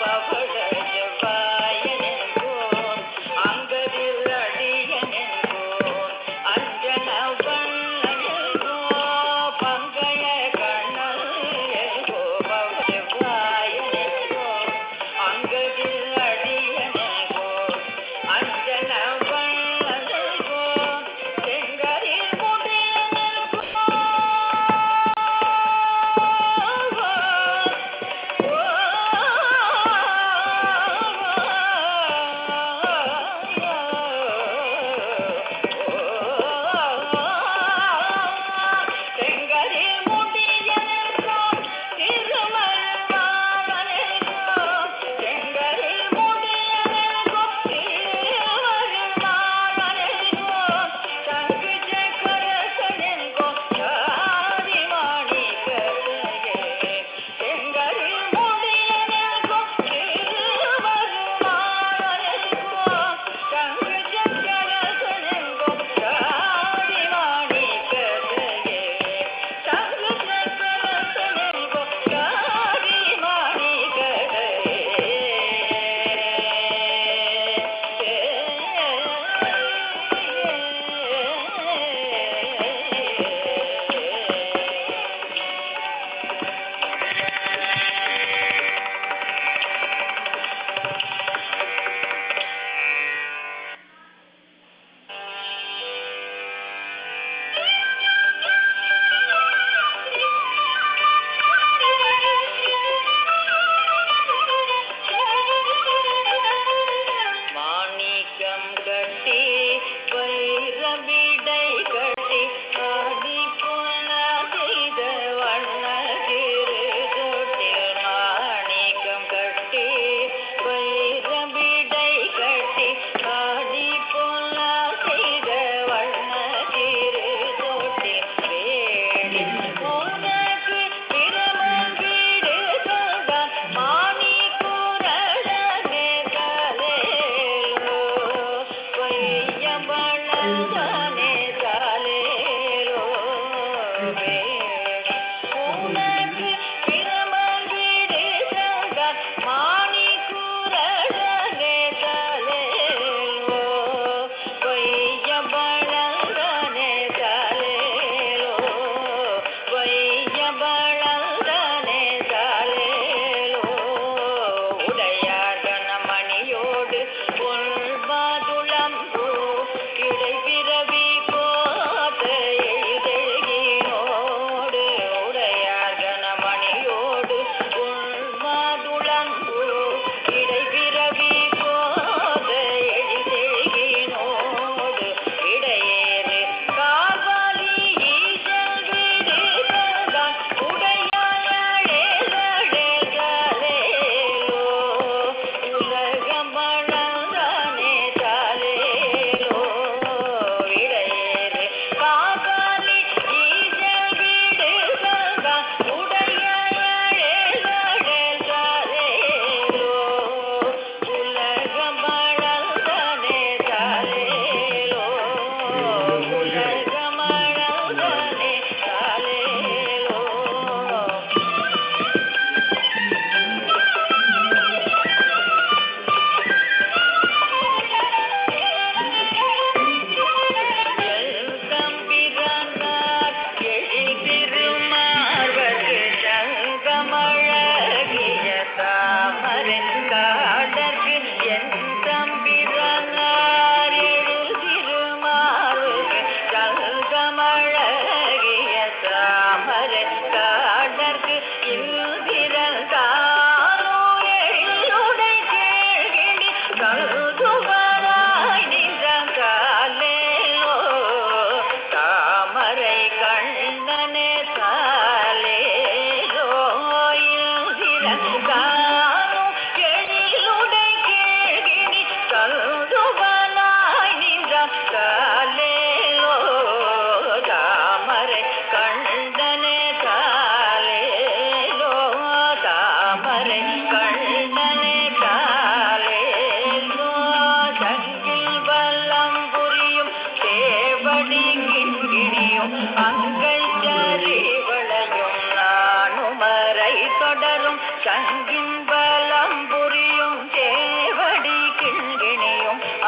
Oh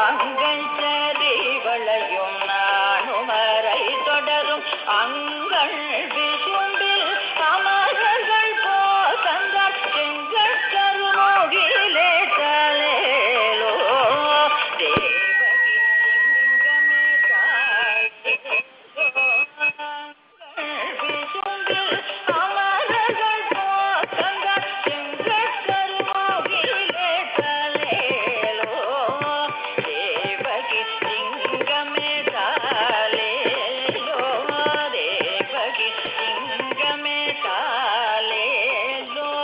அங்கஞ்சரி வளையும் நானுமரை தொடரும் uncle விசும்பில் அமரர்கள் போசங்கள் செங்கல் கருமோகிலே தலேலோ தேவகி சிங்கமே விசும்பில் அமரர்கள் போசங்கள் செங்கல் கருமோகிலே தலேலோ தேவகி சிங்கமே தாலேலோ தேவகி சிங்கமே தாலேலோ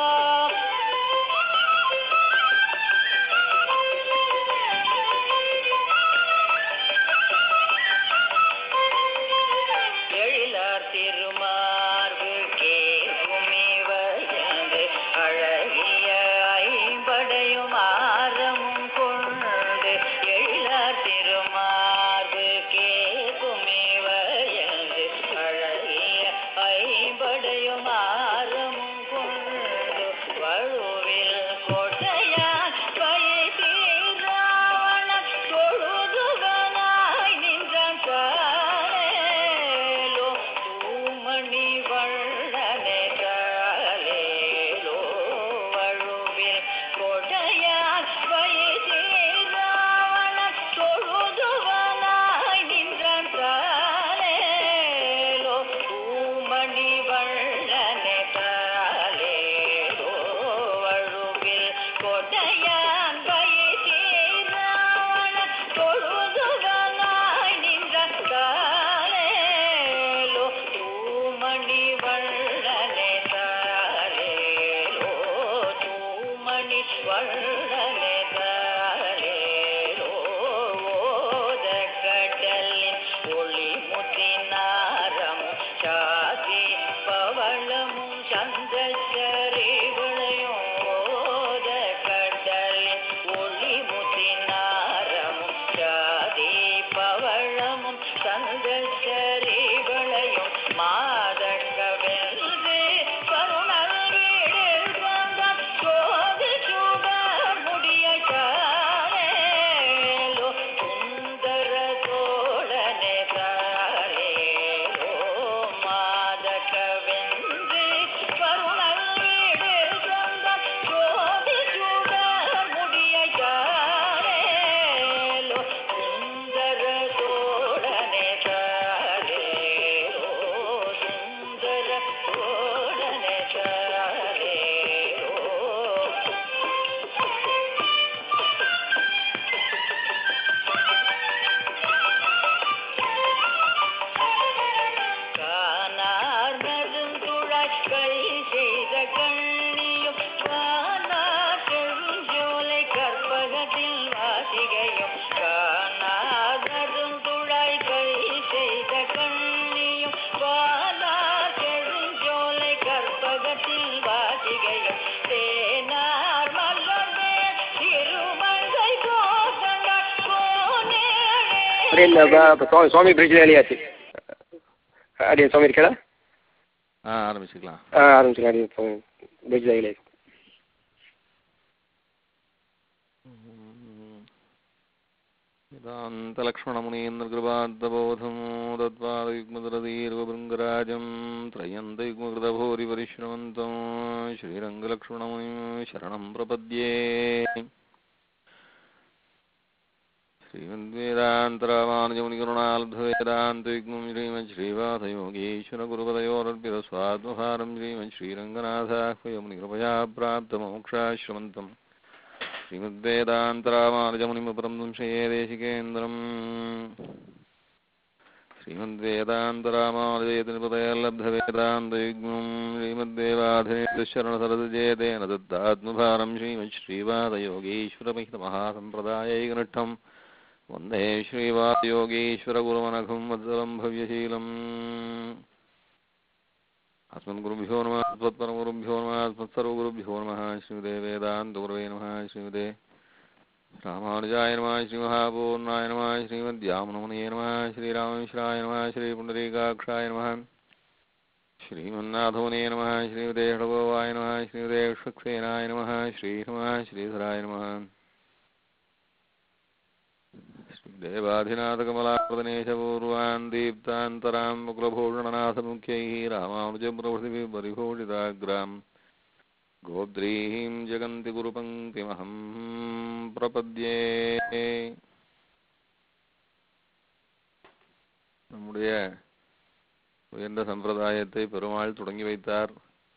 எழிலார் திருமார்பு கேகுமிவயந்து அழகிய ஐம்படையும் ஆரமும் கொண்டு எழிலார் திருமார்பு கேகுமிவயந்து அழகிய ஐம்படையும் ஆரமும் கொண்டு வழுவில் கொடையான் பயிராவண தொழுதுகனாய் நின்றான் காலேலோ தூமணி வள்ளலே காலேலோ வழுவில் கொடையான் பயிராவண தொழுதுகனாய் நின்றான் காலேலோ தூமணி வள்ளலே காலேலோ வழுவில் கொடையான் பயிராவண தொழுதுகனாய் நின்றான் காலேலோ தூமணி வள்ளலே காலேலோ தூமணி வள்ளலே காலேலோ ஓத கடலின் ஒளி முத்தினாரமும் சாதி பவளமும் சந்தச்சரி விளையும் ஓத கடலின் ஒளி முத்தினாரமும் சாதி பவளமும் சந்தச்சரி விளையும் மாதக்கவென்று கருணல் வீடில் வந்தான் சோதி சூட முடிய காலேலோ சுந்தர தோழனே காலேலோ மாதக்கவென்று கருணல் வீடில் வந்தான் சோதி சூட முடிய காலேலோ சுந்தர தோழனே காலேலோ சுந்தர தோழனே காலேலோ கானார் நெடுந்துழாய் கை செய்த கண்ணியும் கானார் செழுஞ்சோலை கற்பகத்தில் வாசிகையும் கானார் நெடுந்துழாய் கை செய்த கண்ணியும் கானார் செழுஞ்சோலை கற்பகத்தில் வாசிகையும் தேனார் மலர்வே திருமங்கை கோசங்கள் கோனேழே அப்படியே இந்த ப- இப்ப சுவாமி சுவாமி பிரிட்ஜில் வெளியாச்சு அப்படியே சுவாமி இருக்கா ஆ ஆரம்பிச்சுக்கலாம் ஆ ஆரம்பிச்சிக்கலாம் அப்படியே சுவாமி பிரிட்ஜில் வெளியாச்சு वेदान्तलक्ष्मणमुनीन्द्रकृपान्तबोधं दत्वायुग्मदरदीर्घभृङ्गराजं त्रयन्तयुग्मकृतभूरिपरिश्रवन्तं श्रीरङ्गलक्ष्मणमुनिं शरणं प्रपद्ये श्रीमद्वेदान्तरामानुजमुनिकरुणाल्भवेदान्तयुग्मं श्रीमच्छ्रीवासयोगीश्वरगुरुपदयोरर्पितस्वात्मभारं श्रीमच्छ्रीरङ्गनाथाह्वयमुनिकृपया प्राप्तमोक्षाश्रमन्तम् श्रीमद्वेदान्तरामानुजमुनिमपरं संशये देशिकेन्द्रम् श्रीमद्वेदान्तरामानुजयतिनिपतयल्लब्धवेदान्तयुग्मं श्रीमद्देवाधिनेतशरणसरदजेतेन दत्तात्मभारं श्रीमच्छ्रीवादयोगीश्वरमहितमहासम्प्रदायैकनिष्ठं वन्दे श्रीवादयोगीश्वरगुरुमनघं वत्सलं भव्यशीलम् अस्मद्गुरुभ्यो नमः अस्मत्परमगुरुभ्यो नमः अस्मत्सर्वगुरुभ्यो नमः श्रीमते वेदान्तगुरवे नमः श्रीमते रामानुजाय नमः श्रीमहापूर्णाय नमः श्रीमद्यामनमुनये नमः श्रीराममिश्राय नमः श्रीपुण्डरीकाक्षाय नमः श्रीमन्नाथमुने नमः श्रीमते षडगोवाय नमः श्रीमते विश्वक्सेनाय नमः श्रीनमः श्रीधराय नमः देवाधिनाथकमलाप्रदनेशपूर्वान् दीप्तान्तरां मुकुलभूषणनाथमुख्यैः रामानुजप्रभृतिभिः परिभूषिताग्राम् गोद्रीं जगन्ति गुरुपङ्क्तिमहं प्रपद्ये நம்முடைய உயர்ந்த சம்பிரதாயத்தை பெருமாள் தொடங்கி வைத்தார்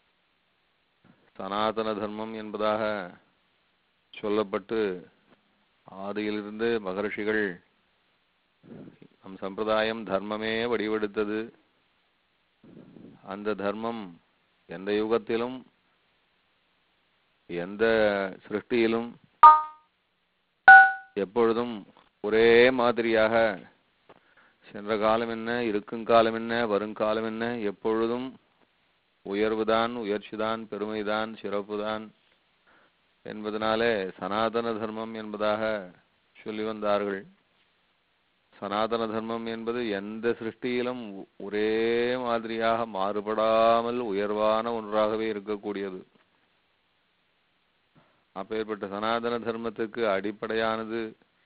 சனாதன தர்மம் என்பதாக சொல்லப்பட்டு ஆதியிலிருந்து மகர்ஷிகள் நம் சம்பிரதாயம் தர்மமே வடிவெடுத்தது அந்த தர்மம் எந்த யுகத்திலும் எந்த சிருஷ்டியிலும் எப்பொழுதும் ஒரே மாதிரியாக சென்ற காலம் என்ன இருக்கும் காலம் என்ன வருங்காலம் என்ன எப்பொழுதும் உயர்வுதான் உயர்ச்சிதான் பெருமைதான் சிறப்புதான் என்பதனாலே சனாதன தர்மம் என்பதாக சொல்லி வந்தார்கள் சனாதன தர்மம் என்பது எந்த சிருஷ்டியிலும் ஒரே மாதிரியாக மாறுபடாமல் உயர்வான ஒன்றாகவே இருக்கக்கூடியது அப்பேற்பட்ட சனாதன தர்மத்துக்கு அடிப்படையானது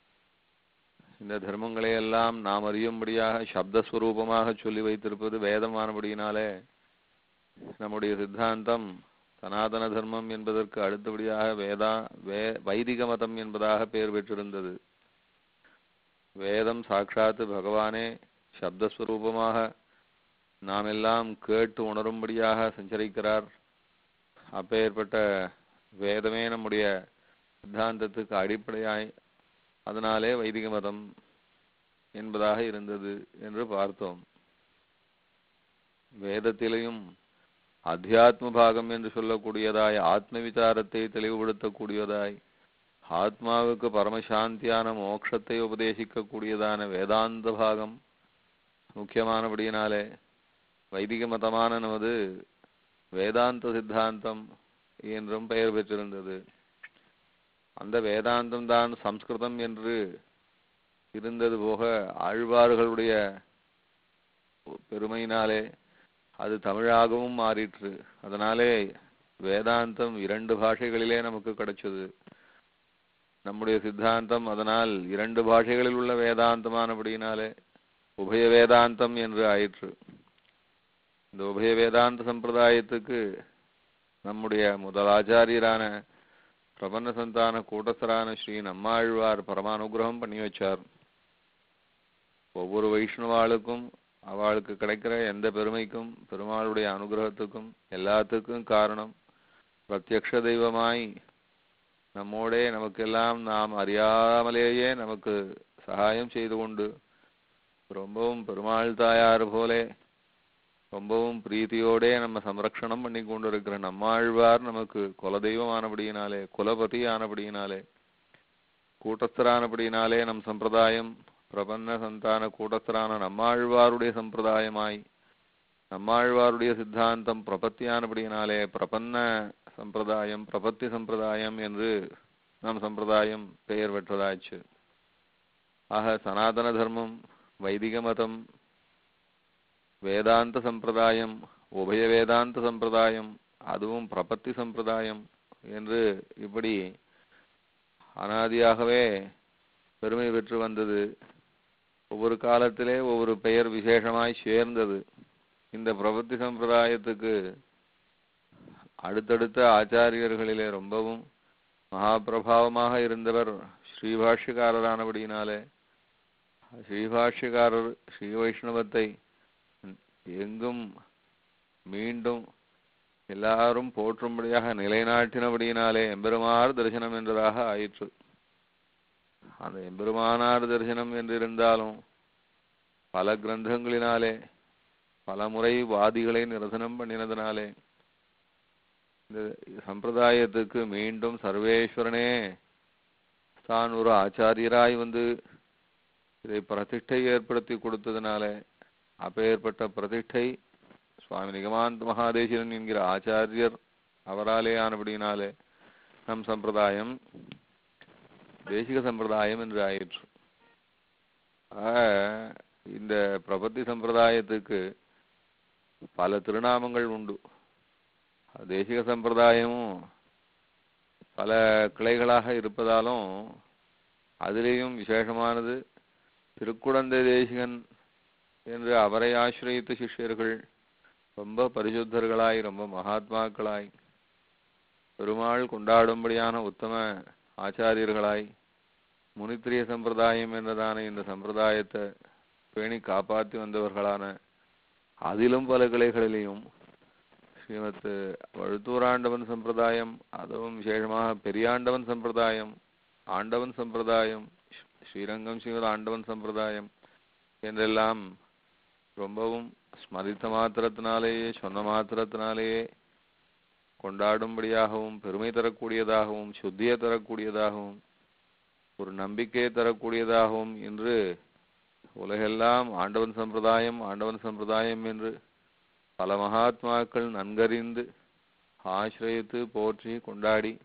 இந்த தர்மங்களை எல்லாம் நாம் அறியும்படியாக சப்தஸ்வரூபமாக சொல்லி வைத்திருப்பது வேதமானபடியினாலே நம்முடைய சித்தாந்தம் சனாதன தர்மம் என்பதற்கு அடுத்தபடியாக வேதா வே வைதிக மதம் என்பதாக பெயர் பெற்றிருந்தது வேதம் சாட்சாத்து பகவானே சப்தஸ்வரூபமாக நாம் எல்லாம் கேட்டு உணரும்படியாக சஞ்சரிக்கிறார் அப்பேற்பட்ட வேதமே நம்முடைய சித்தாந்தத்துக்கு அடிப்படையாய் அதனாலே வைதிக மதம் என்பதாக இருந்தது என்று பார்த்தோம் வேதத்திலையும் அத்தியாத்ம பாகம் என்று சொல்லக்கூடியதாய் ஆத்ம விசாரத்தை தெளிவுபடுத்தக்கூடியதாய் ஆத்மாவுக்கு பரமசாந்தியான மோட்சத்தை உபதேசிக்கக்கூடியதான வேதாந்த பாகம் முக்கியமானபடியினாலே வைதிக மதமான நமது வேதாந்த சித்தாந்தம் என்றும் பெயர் பெற்றிருந்தது அந்த வேதாந்தம் தான் சம்ஸ்கிருதம் என்று இருந்தது போக ஆழ்வார்களுடைய பெருமையினாலே அது தமிழாகவும் மாறிற்று அதனாலே வேதாந்தம் இரண்டு பாஷைகளிலே நமக்கு கிடைச்சது நம்முடைய சித்தாந்தம் அதனால் இரண்டு பாஷைகளில் உள்ள வேதாந்தமானபடியினாலே உபய வேதாந்தம் என்று ஆயிற்று இந்த உபய வேதாந்த சம்பிரதாயத்துக்கு நம்முடைய முதல் ஆச்சாரியரான பிரபன்ன சந்தான கூட்டஸ்தரான ஸ்ரீ நம்மாழ்வார் பரமானுகிரகம் பண்ணி வச்சார் ஒவ்வொரு வைஷ்ணவாளுக்கும் அவளுக்கு கிடைக்கிற எந்த பெருமைக்கும் பெருமாளுடைய அனுகிரகத்துக்கும் எல்லாத்துக்கும் காரணம் பிரத்யக்ஷ தெய்வமாய் நம்மோடே நமக்கெல்லாம் நாம் அறியாமலேயே நமக்கு சகாயம் செய்து கொண்டு ரொம்பவும் பெருமாள் தாயார் போலே ரொம்பவும் பிரீத்தியோடே நம்ம சம்ரக்ஷணம் பண்ணி கொண்டு இருக்கிற நம்மாழ்வார் நமக்கு குலதெய்வமானபடியினாலே குலபதி ஆனபடியினாலே கூட்டஸ்தரானபடியினாலே நம் சம்பிரதாயம் பிரபன்ன சந்தான கூட்டஸ்தரான நம்மாழ்வாருடைய சம்பிரதாயமாய் நம்மாழ்வாருடைய சித்தாந்தம் பிரபத்தியானபடியினாலே பிரபன்ன சம்பிரதாயம் பிரபத்தி சம்பிரதாயம் என்று நம் சம்பிரதாயம் பெயர் பெற்றதாச்சு ஆக சனாதன தர்மம் வைதிக மதம் வேதாந்த சம்பிரதாயம் உபய வேதாந்த சம்பிரதாயம் அதுவும் பிரபத்தி சம்பிரதாயம் என்று இப்படி அனாதியாகவே பெருமை பெற்று வந்தது ஒவ்வொரு காலத்திலே ஒவ்வொரு பெயர் விசேஷமாய் சேர்ந்தது இந்த பிரபத்தி சம்பிரதாயத்துக்கு அடுத்தடுத்த ஆச்சாரியர்களிலே ரொம்பவும் மகாபிரபாவமாக இருந்தவர் ஸ்ரீபாஷ்யக்காரரானபடியினாலே ஸ்ரீபாஷ்யக்காரர் ஸ்ரீ வைஷ்ணவத்தை எங்கும் மீண்டும் எல்லாரும் போற்றும்படியாக நிலைநாட்டினபடியினாலே எம்பெருமார் தரிசனம் என்றதாக ஆயிற்று அந்த எம்பெருமானார் தரிசனம் என்றிருந்தாலும் பல கிரந்தங்களினாலே பல முறை வாதிகளை நிரசனம் பண்ணினதினாலே இந்த சம்பிரதாயத்துக்கு மீண்டும் சர்வேஸ்வரனே தான் ஒரு ஆச்சாரியராய் வந்து இதை பிரதிஷ்டை ஏற்படுத்தி கொடுத்ததுனாலே அப்பேற்பட்ட பிரதிஷ்டை சுவாமி நிகமாந்த மகாதேசிரன் என்கிற ஆச்சாரியர் அவராலே ஆனபடியினாலே நம் சம்பிரதாயம் தேசிக சம்பிரதாயம் என்று ஆயிற்று இந்த பிரபத்தி சம்பிரதாயத்துக்கு பல திருநாமங்கள் உண்டு தேசிக சம்பிரதாயமும் பல கிளைகளாக இருப்பதாலும் அதிலேயும் விசேஷமானது திருக்குடந்தை தேசிகன் என்று அவரை ஆசிரியத்த சிஷ்யர்கள் ரொம்ப பரிசுத்தர்களாய் ரொம்ப மகாத்மாக்களாய் பெருமாள் கொண்டாடும்படியான உத்தம ஆச்சாரியர்களாய் முனித்திரிய சம்பிரதாயம் என்றதான இந்த சம்பிரதாயத்தை பேணி காப்பாற்றி வந்தவர்களான அதிலும் பல கிளைகளிலேயும் ஸ்ரீமத் வழுத்தூராண்டவன் சம்பிரதாயம் அதுவும் விசேஷமாக பெரியாண்டவன் சம்பிரதாயம் ஆண்டவன் சம்பிரதாயம் ஸ்ரீ- ஸ்ரீரங்கம் ஸ்ரீமத் ஆண்டவன் சம்பிரதாயம் என்றெல்லாம் ரொம்பவும் ஸ்மரித்த மாத்திரத்தினாலேயே சொன்ன மாத்திரத்தினாலேயே கொண்டாடும்படியாகவும் பெருமை தரக்கூடியதாகவும் சுத்தியை தரக்கூடியதாகவும் ஒரு நம்பிக்கையை தரக்கூடியதாகவும் இன்று உலகெல்லாம் ஆண்டவன் சம்பிரதாயம் ஆண்டவன் சம்பிரதாயம் என்று பல மகாத்மாக்கள் நன்கறிந்து ஆசிரியத்து போற்றி கொண்டாடி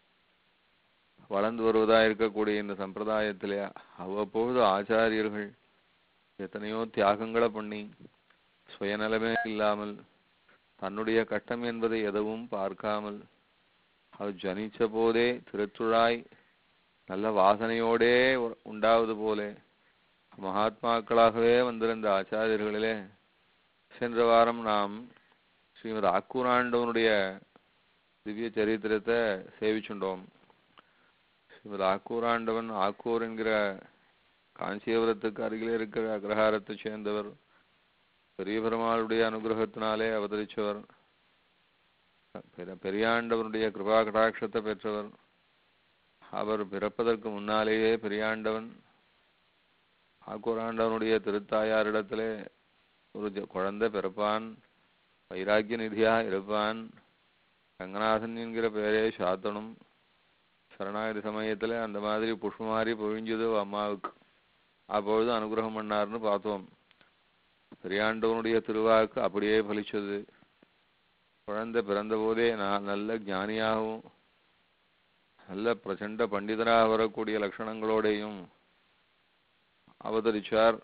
வளர்ந்து வருவதா இருக்கக்கூடிய இந்த சம்பிரதாயத்திலே அவ்வப்பொழுது ஆச்சாரியர்கள் எத்தனையோ தியாகங்களை பண்ணி சுயநலமே இல்லாமல் தன்னுடைய கட்டம் என்பதை எதுவும் பார்க்காமல் அது ஜனிச்ச போதே திருத்துழாய் நல்ல வாசனையோடே உ- உண்டாவது போல மகாத்மாக்களாகவே வந்திருந்த ஆச்சாரியர்களிலே சென்ற வாரம் நாம் ஸ்ரீமத் ஆக்கூராண்டவனுடைய திவ்ய சரித்திரத்தை சேவிச்சுண்டோம் ஸ்ரீமத் ஆக்கூராண்டவன் ஆக்கூர் என்கிற காஞ்சிபுரத்துக்கு அருகிலே இருக்கிற அக்ரஹாரத்தை சேர்ந்தவர் பெரிய பெருமாளுடைய அனுகிரகத்தினாலே அவதரிச்சவர் பெர- பெரியாண்டவனுடைய கிருபா கடாட்சத்தை பெற்றவர் அவர் பிறப்பதற்கு முன்னாலேயே பெரியாண்டவன் ஆக்கூராண்டவனுடைய திருத்தாயாரிடத்திலே ஒரு ஜ- குழந்தை பிறப்பான் வைராக்கிய நிதியா இருப்பான் ரங்கநாதன் என்கிற பெயரே சாத்தனும் சரணாகதி சமயத்துல அந்த மாதிரி புஷ்பமாரி பொழிஞ்சது அம்மாவுக்கு அப்பொழுது அனுகிரகம் பண்ணார்னு பார்த்தோம் பெரியாண்டவனுடைய திருவாக்கு அப்படியே பலிச்சது குழந்தை பிறந்த போதே நான் நல்ல ஞானியாகவும் நல்ல பிரச்சண்ட பண்டிதராக வரக்கூடிய லட்சணங்களோடையும் அவதரிச்சார்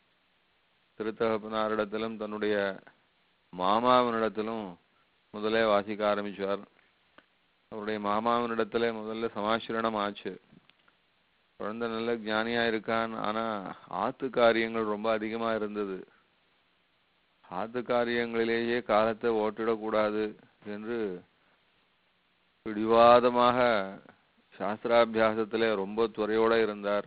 திருத்தகப்பனாரிடத்திலும் தன்னுடைய மாமாவினிடத்திலும் முதலே வாசிக்க ஆரம்பிச்சார் அவருடைய மாமாவினிடத்துல முதல்ல சமாசிரணம் ஆச்சு குழந்தை நல்ல ஞானியா இருக்கான் ஆனா ஆத்து காரியங்கள் ரொம்ப அதிகமா இருந்தது ஆத்து காரியங்களிலேயே காலத்தை ஓட்டிடக்கூடாது என்று பிடிவாதமாக சாஸ்திராபியாசத்திலே ரொம்ப துறையோட இருந்தார்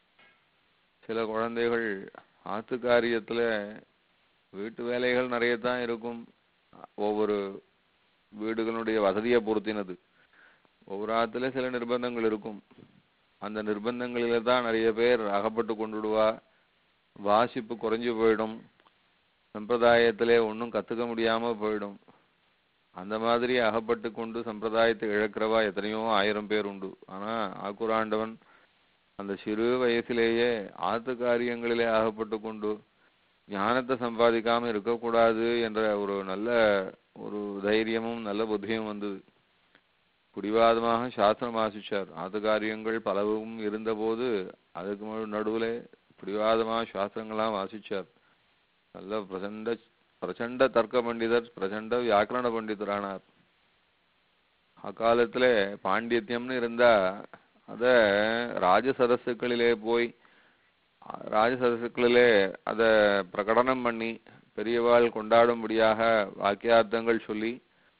சில குழந்தைகள் ஆத்து காரியத்துல வீட்டு வேலைகள் நிறைய தான் இருக்கும் ஒவ்வொரு வீடுகளுடைய வசதியை பொறுத்தினது ஒவ்வொரு ஆத்துல சில நிர்பந்தங்கள் இருக்கும் அந்த நிர்பந்தங்களில தான் நிறைய பேர் அகப்பட்டு கொண்டுடுவா வாசிப்பு குறைஞ்சு போயிடும் சம்பிரதாயத்திலே ஒன்றும் கத்துக்க முடியாம போயிடும் அந்த மாதிரி அகப்பட்டு கொண்டு சம்பிரதாயத்தை இழக்கிறவா எத்தனையோ ஆயிரம் பேர் உண்டு ஆனா ஆக்குராண்டவன் அந்த சிறு வயசிலேயே ஆத்து காரியங்களிலே அகப்பட்டு கொண்டு ஞானத்தை சம்பாதிக்காம இருக்கக்கூடாது என்ற ஒரு நல்ல ஒரு தைரியமும் நல்ல புத்தியும் வந்தது பிடிவாதமாக சாஸ்திரம் வாசிச்சார் ஆத்து காரியங்கள் பலவும் இருந்தபோது அதுக்கு மு- நடுவுல பிடிவாதமாக சாஸ்திரங்களாம் வாசிச்சார் நல்ல பிரச்சண்ட பிரச்சண்ட தர்க்க பண்டிதர் பிரச்சண்ட வியாக்கரண பண்டிதரானார் அக்காலத்துல பாண்டித்யம்னு இருந்தா அத ராஜசதசுக்களிலே போய் அஹ், ராஜசதசுக்களிலே அத பிரகடனம் பண்ணி பெரியவாள் கொண்டாடும்படியாக வாக்கியார்த்தங்கள் சொல்லி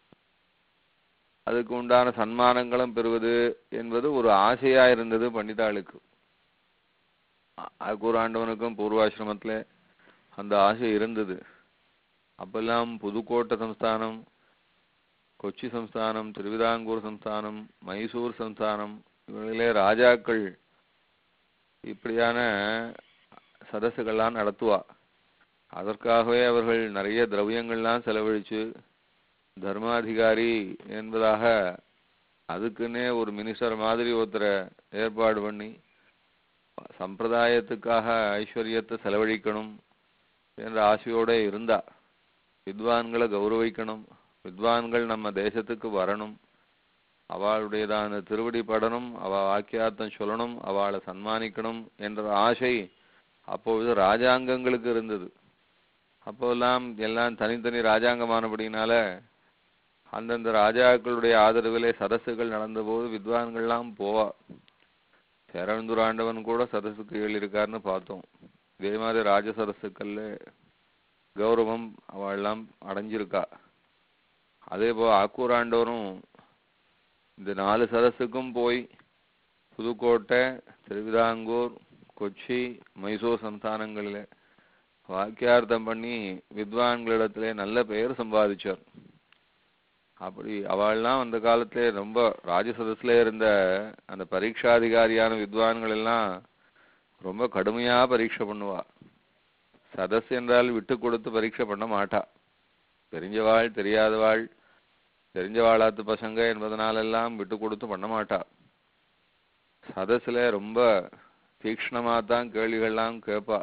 அதுக்கு உண்டான சன்மானங்களும் பெறுவது என்பது ஒரு ஆசையா இருந்தது பண்டிதாளுக்கு ஆண்டவனுக்கும் பூர்வாசிரமத்துல அந்த ஆசை இருந்தது அப்பெல்லாம் புதுக்கோட்டை சம்ஸ்தானம் கொச்சி சம்ஸ்தானம் திருவிதாங்கூர் சம்ஸ்தானம் மைசூர் சம்ஸ்தானம் இவர்களிலே ராஜாக்கள் இப்படியான சதசுகள்லாம் நடத்துவா அதற்காகவே அவர்கள் நிறைய திரவியங்கள்லாம் செலவழிச்சு தர்மாதிகாரி என்பதாக அதுக்குன்னே ஒரு மினிஸ்டர் மாதிரி ஒருத்தரை ஏற்பாடு பண்ணி சம்பிரதாயத்துக்காக ஐஸ்வர்யத்தை செலவழிக்கணும் என்ற ஆசையோட இருந்தா வித்வான்களை கௌரவிக்கணும் வித்வான்கள் நம்ம தேசத்துக்கு வரணும் அவளுடையதான திருவடி படணும் அவ வாக்கியார்த்தம் சொல்லணும் அவளை சன்மானிக்கணும் என்ற ஆசை அப்பொழுது ராஜாங்கங்களுக்கு இருந்தது அப்போல்லாம் எல்லாம் தனித்தனி ராஜாங்கமானபடினால அந்தந்த ராஜாக்களுடைய ஆதரவிலே சதசுகள் நடந்தபோது வித்வான்கள்லாம் போவா பேரழுந்தூர் ஆண்டவன் கூட சதசுக்கு எழுதியிருக்காருன்னு பார்த்தோம் இதே மாதிரி ராஜசரசுக்கள்ல கௌரவம் அவெல்லாம் அடைஞ்சிருக்கா அதே போல் ஆக்கூராண்டவரும் இந்த நாலு சரஸுக்கும் போய் புதுக்கோட்டை திருவிதாங்கூர் கொச்சி மைசூர் சந்தானங்களில் வாக்கியார்த்தம் பண்ணி வித்வான்களிடத்திலே நல்ல பெயர் சம்பாதிச்சார் அப்படி அவள்லாம் அந்த காலத்திலே ரொம்ப ராஜசதஸ்ல இருந்த அந்த பரீட்சாதிகாரியான வித்வான்கள் எல்லாம் ரொம்ப கடுமையா பரீட்சை பண்ணுவா சதஸ் என்றால் விட்டு கொடுத்து பரீட்சை பண்ண மாட்டா தெரிஞ்சவாள் தெரியாதவாள் தெரிஞ்சவாளாத்து பசங்க என்பதனாலெல்லாம் விட்டு கொடுத்து பண்ண மாட்டா சதஸ்ல ரொம்ப தீக்ஷ்ணமா தான் கேள்விகள்லாம் கேட்பா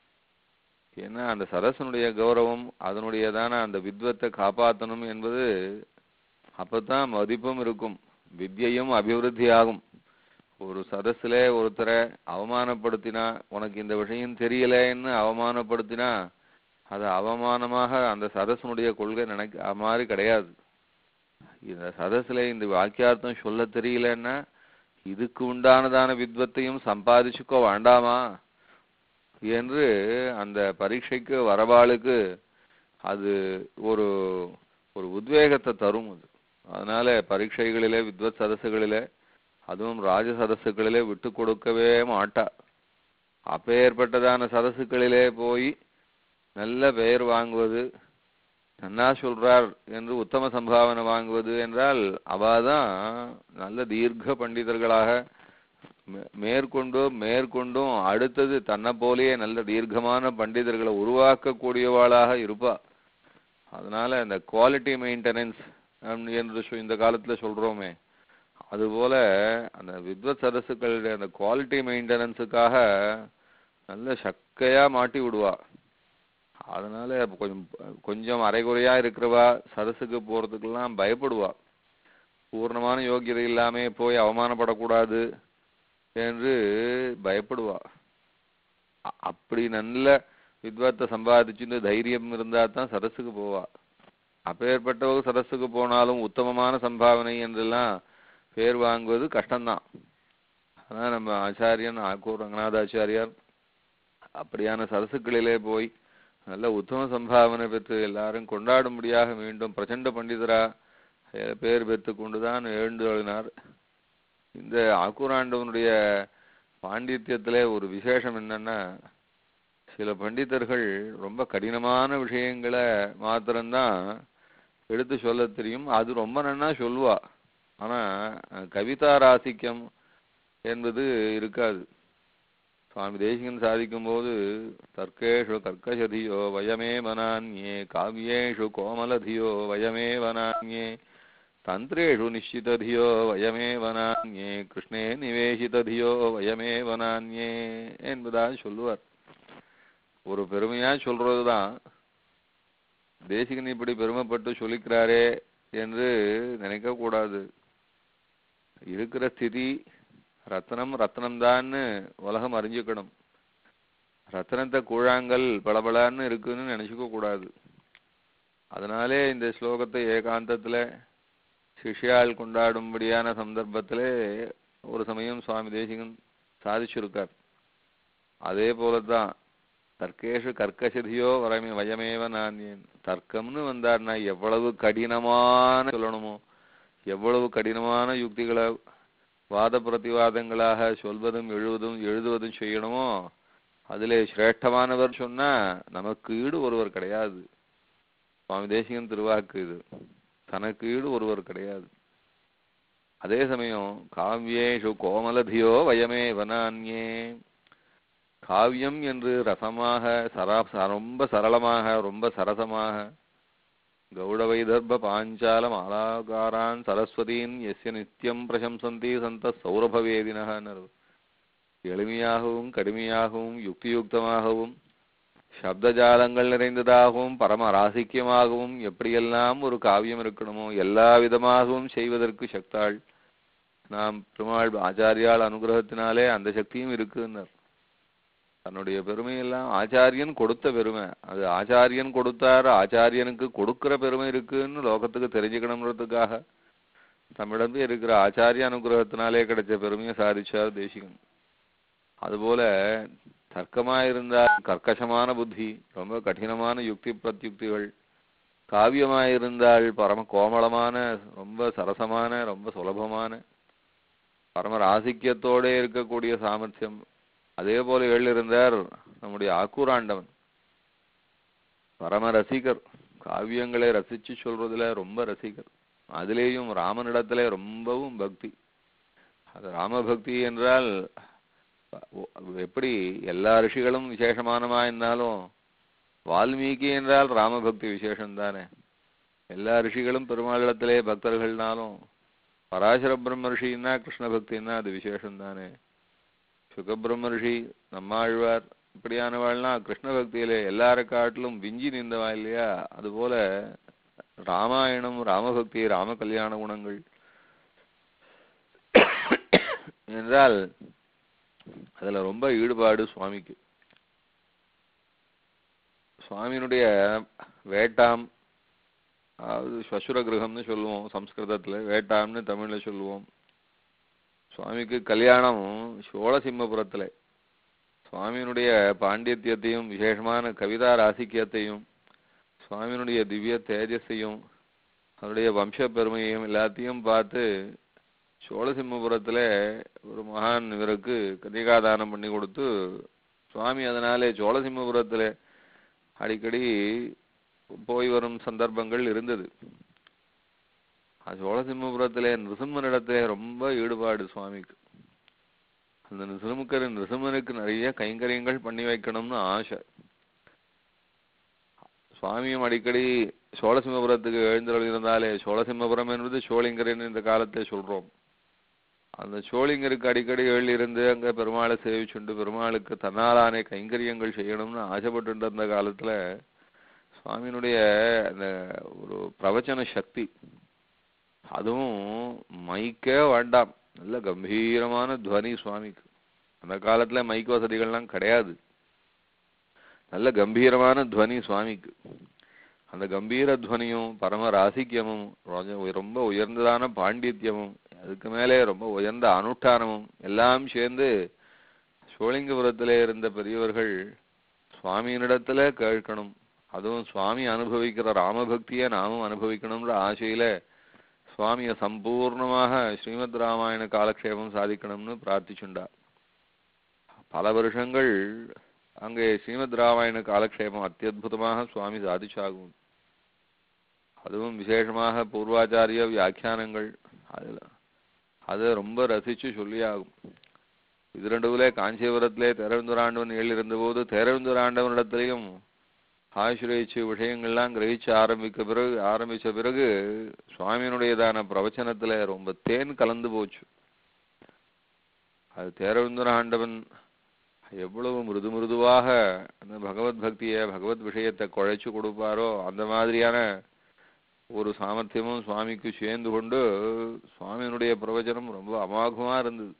ஏன்னா அந்த சதசனுடைய கௌரவம் அதனுடையதான அந்த வித்வத்தை காப்பாற்றணும் என்பது அப்பதான் மதிப்பும் இருக்கும் வித்யையும் அபிவிருத்தியாகும் ஒரு சதஸ்ல ஒருத்தரை அவமானப்படுத்தினா உனக்கு இந்த விஷயம் தெரியலன்னு அவமானப்படுத்தினா அது அவமானமாக அந்த சதசனுடைய கொள்கை நினைக்க அது மாதிரி கிடையாது இந்த சதஸ்ல இந்த வாக்கியார்த்தம் சொல்ல தெரியலன்னா இதுக்கு உண்டானதான வித்வத்தையும் சம்பாதிச்சுக்கோ வேண்டாமா என்று அந்த பரீட்சைக்கு வரவாளுக்கு அது ஒரு ஒரு உத்வேகத்தை தரும் அது அதனால பரீட்சைகளிலே வித்வத் சதசுகளிலே அதுவும் ராஜ சதசுகளிலே விட்டு கொடுக்கவே மாட்டா அப்பேற்பட்டதான சதசுகளிலே போய் நல்ல பெயர் வாங்குவது நன்னா சொல்றார் என்று உத்தம சம்பாவனை வாங்குவது என்றால் அவாதான் நல்ல தீர்க்க பண்டிதர்களாக மே- மேற்கொண்டும் மேற்கொண்டும் அடுத்தது தன்னை போலேயே நல்ல தீர்க்கமான பண்டிதர்களை உருவாக்கக்கூடியவாளாக இருப்பா அதனால இந்த குவாலிட்டி மெயின்டெனன்ஸ் என்று சொ- இந்த காலத்துல சொல்றோமே அதுபோல அந்த வித்வத் சதசுக்களுடைய அந்த குவாலிட்டி மெயின்டெனன்ஸுக்காக நல்ல சக்கையா மாட்டி விடுவா அதனால அப்ப கொஞ்சம் கொஞ்சம் அரைகுறையா இருக்கிறவா சதசுக்கு போறதுக்கெல்லாம் பயப்படுவா பூர்ணமான யோகியதை இல்லாம போய் அவமானப்படக்கூடாது என்று பயப்படுவா அ- அப்படி நல்ல வித்வத்தை சம்பாதிச்சுட்டு தைரியம் இருந்தா தான் சரஸுக்கு போவா அப்பேற்பட்டவங்க சரஸுக்கு போனாலும் உத்தமமான சம்பாவனை என்றெல்லாம் பேர் வாங்குவது கஷ்டம்தான் ஆனா நம்ம ஆச்சாரியன் ஆக்கூர் ரங்கநாதாச்சாரியார் அப்படியான சரசுக்களிலே போய் நல்ல உத்தம சம்பாவனை பெற்று எல்லாரும் கொண்டாடும்படியாக மீண்டும் பிரச்சண்ட பண்டிதரா அஹ், பேர் பெற்று கொண்டுதான் எழுந்தருளினார் இந்த ஆக்கூராண்டவனுடைய பாண்டித்யத்திலே ஒரு விசேஷம் என்னன்னா சில பண்டிதர்கள் ரொம்ப கடினமான விஷயங்களை மாத்திரம்தான் எடுத்து சொல்ல தெரியும் அது ரொம்ப நன்னா சொல்லுவா ஆனா அஹ், கவிதா ராசிக்கம் என்பது இருக்காது சுவாமி தேசிகன் சாதிக்கும் போது தர்க்கேஷு கர்க்கசதியோ வயமே வனான்யே காவியேஷு கோமலதியோ வயமே வனான்யே தந்திரேஷு நிச்சிததியோ வயமே வனான்யே கிருஷ்ணே நிவேசிததியோ வயமே வனான்யே என்பதா சொல்லுவார் ஒரு பெருமையா சொல்றதுதான் தேசிகன் இப்படி பெருமைப்பட்டு சொல்லிக்கிறாரே என்று நினைக்க கூடாது இருக்கிற ஸ்திதி ரத்னம் ரத்னம்தான்னு உலகம் அறிஞ்சுக்கணும் ரத்னத்தை கூழாங்கல் பளபளன்னு இருக்குன்னு நினைச்சுக்க கூடாது அதனாலே இந்த ஸ்லோகத்தை ஏகாந்தத்துல சிஷ்யால் கொண்டாடும்படியான சந்தர்ப்பத்திலே ஒரு சமயம் சுவாமி தேசிகன் சாதிச்சிருக்கார் அதே போலதான் தர்க்கேஷு கர்க்கசதியோ வரமே வயமேவ நானியன் தர்க்கம்னு வந்தார்னா எவ்வளவு கடினமான சொல்லணுமோ எவ்வளவு கடினமான யுக்திகளை வாத பிரதிவாதங்களாக சொல்வதும் எழுவதும் எழுதுவதும் செய்யணுமோ அதிலே சிரேஷ்டமானவர் சொன்னா நமக்கு ஈடு ஒருவர் கிடையாது சுவாமி தேசிகன் திருவாக்கு இது தனக்கு ஈடு ஒருவர் கிடையாது அதே சமயம் காவியேஷு கோமலதியோ வயமே வனான்யே காவியம் என்று ரசமாக சரா ச- ரொம்ப சரளமாக ரொம்ப சரசமாக கௌடவைதர்ப பாஞ்சாலம் ஆலாகாரான் சரஸ்வதீன் எஸ்ய நித்தியம் பிரசம்சந்தி சந்த சௌரபவேதினகனர் எளிமையாகவும் கடுமையாகவும் யுக்தியுக்தமாகவும் சப்தஜாலங்கள் நிறைந்ததாகவும் பரம ராசிக்கியமாகவும் எப்படியெல்லாம் ஒரு காவியம் இருக்கணுமோ எல்லா விதமாகவும் செய்வதற்கு சக்தாள் நாம் பெருமாள் ஆச்சாரியால் அனுகிரகத்தினாலே அந்த சக்தியும் இருக்குன்னார் தன்னுடைய பெருமையெல்லாம் ஆச்சாரியன் கொடுத்த பெருமை அது ஆச்சாரியன் கொடுத்தார் ஆச்சாரியனுக்கு கொடுக்கிற பெருமை இருக்குன்னு லோகத்துக்கு தெரிஞ்சுக்கணுன்றதுக்காக தம்மிடம் இருக்கிற ஆச்சாரிய அனுகிரகத்தினாலே கிடைச்ச பெருமையை சாதிச்சார் தேசிகன் அதுபோல தர்க்கமா இருந்தால் கர்க்கசமான புத்தி ரொம்ப கடினமான யுக்தி பிரத்யுக்திகள் காவியமா இருந்தால் பரம கோமளமான ரொம்ப சரசமான ரொம்ப சுலபமான பரம ராசிக்கியத்தோட இருக்கக்கூடிய சாமர்த்தியம் அதே போல எழுந்தார் நம்முடைய ஆக்கூராண்டவன் பரம ரசிகர் காவியங்களை ரசிச்சு சொல்றதுல ரொம்ப ரசிகர் அதிலேயும் ராமனிடத்துல ரொம்பவும் பக்தி அது ராமபக்தி என்றால் ஒ- எப்படி எல்லா ரிஷிகளும் விசேஷமானமா இருந்தாலும் வால்மீகி என்றால் ராமபக்தி விசேஷம் தானே எல்லா ரிஷிகளும் பெருமாளிடத்திலே பக்தர்கள்னாலும் பராசர பிரம்ம ரிஷின்னா கிருஷ்ண பக்தின்னா அது விசேஷம் தானே சுகபிரம்ம ரிஷி நம்மாழ்வார் இப்படியானவாள்லாம் கிருஷ்ண பக்தியிலே எல்லாரை காட்டிலும் விஞ்சி நின்றவா இல்லையா அதுபோல ராமாயணம் ராமபக்தி ராம கல்யாண குணங்கள் என்றால் அதுல ரொம்ப ஈடுபாடு சுவாமிக்கு சுவாமியினுடைய வேட்டாம் அதாவது ஸ்வசுர கிரகம்னு சொல்லுவோம் சம்ஸ்கிருதத்துல வேட்டாம்னு தமிழ்ல சொல்லுவோம் சுவாமிக்கு கல்யாணம் சோழசிம்மபுரத்துல சுவாமியினுடைய பாண்டித்யத்தையும் விசேஷமான கவிதா ராசிக்கியத்தையும் சுவாமியினுடைய திவ்ய தேஜஸையும் அவருடைய வம்ச பெருமையையும் எல்லாத்தையும் பார்த்து சோழசிம்மபுரத்துல ஒரு மகான் இவருக்கு கன்னிகாதானம் பண்ணி கொடுத்து சுவாமி அதனாலே சோழசிம்மபுரத்துல அடிக்கடி போய் வரும் சந்தர்ப்பங்கள் இருந்தது அது சோழசிம்மபுரத்திலே நிருசிம்மனிடத்திலே ரொம்ப ஈடுபாடு சுவாமிக்கு அந்த நிருசிமுக்கர் நிருசிம்மனுக்கு நிறைய கைங்கரியங்கள் பண்ணி வைக்கணும்னு ஆசை சுவாமியும் அடிக்கடி சோழசிம்மபுரத்துக்கு எழுந்தருள் இருந்தாலே சோழசிம்மபுரம் என்பது சோழிங்கரன் இந்த காலத்தை சொல்றோம் அந்த சோழிங்கருக்கு அடிக்கடி எழுந்திருந்து அங்க பெருமாளை சேவிச்சுண்டு பெருமாளுக்கு தன்னாலான கைங்கரியங்கள் செய்யணும்னு ஆசைப்பட்டு இருந்த காலத்துல சுவாமியினுடைய அந்த ஒரு பிரவச்சன சக்தி அதுவும் மைக்கே வேண்டாம் நல்ல கம்பீரமான துவனி சுவாமிக்கு அந்த காலத்துல மைக் வசதிகள்லாம் கிடையாது நல்ல கம்பீரமான துவனி சுவாமிக்கு அந்த கம்பீர துவனியும் பரம ராசிக்கியமும் ரொ- ரொம்ப உயர்ந்ததான பாண்டித்யமும் அதுக்கு மேலே ரொம்ப உயர்ந்த அனுஷ்டானமும் எல்லாம் சேர்ந்து சோழிங்கபுரத்திலே இருந்த பெரியவர்கள் சுவாமியினிடத்துல கேட்கணும் அதுவும் சுவாமி அனுபவிக்கிற ராமபக்தியை நாமும் அனுபவிக்கணும்ன்ற ஆசையில சுவாமியை சம்பூர்ணமாக ஸ்ரீமத் ராமாயண காலக்ஷேபம் சாதிக்கணும்னு பிரார்த்திச்சுண்டா பல வருஷங்கள் அங்கே ஸ்ரீமத் ராமாயண காலக்ஷேபம் அத்தியுதமாக சுவாமி சாதிச்சாகும் அதுவும் விசேஷமாக பூர்வாச்சாரிய வியாக்கியானங்கள் அதுல அதை ரொம்ப ரசிச்சு சொல்லியாகும் இது ரெண்டுல காஞ்சிபுரத்திலே தேரவிந்துராண்டவன் எழுதியிருந்த போது தேரவிந்துராண்டவனிடத்திலையும் ஆசிரியச்சு விஷயங்கள்லாம் கிரகிச்சு ஆரம்பிக்க பிறகு ஆரம்பிச்ச பிறகு சுவாமியினுடையதான பிரவச்சனத்துல ரொம்ப தேன் கலந்து போச்சு அது தேரவிந்துர ஆண்டவன் எவ்வளவு மிருது மிருதுவாக அந்த பகவத் பக்தியை பகவத் விஷயத்தை குழைச்சு கொடுப்பாரோ அந்த மாதிரியான ஒரு சாமர்த்தியமும் சுவாமிக்கு சேர்ந்து கொண்டு சுவாமியினுடைய பிரவச்சனம் ரொம்ப அமோகமா இருந்தது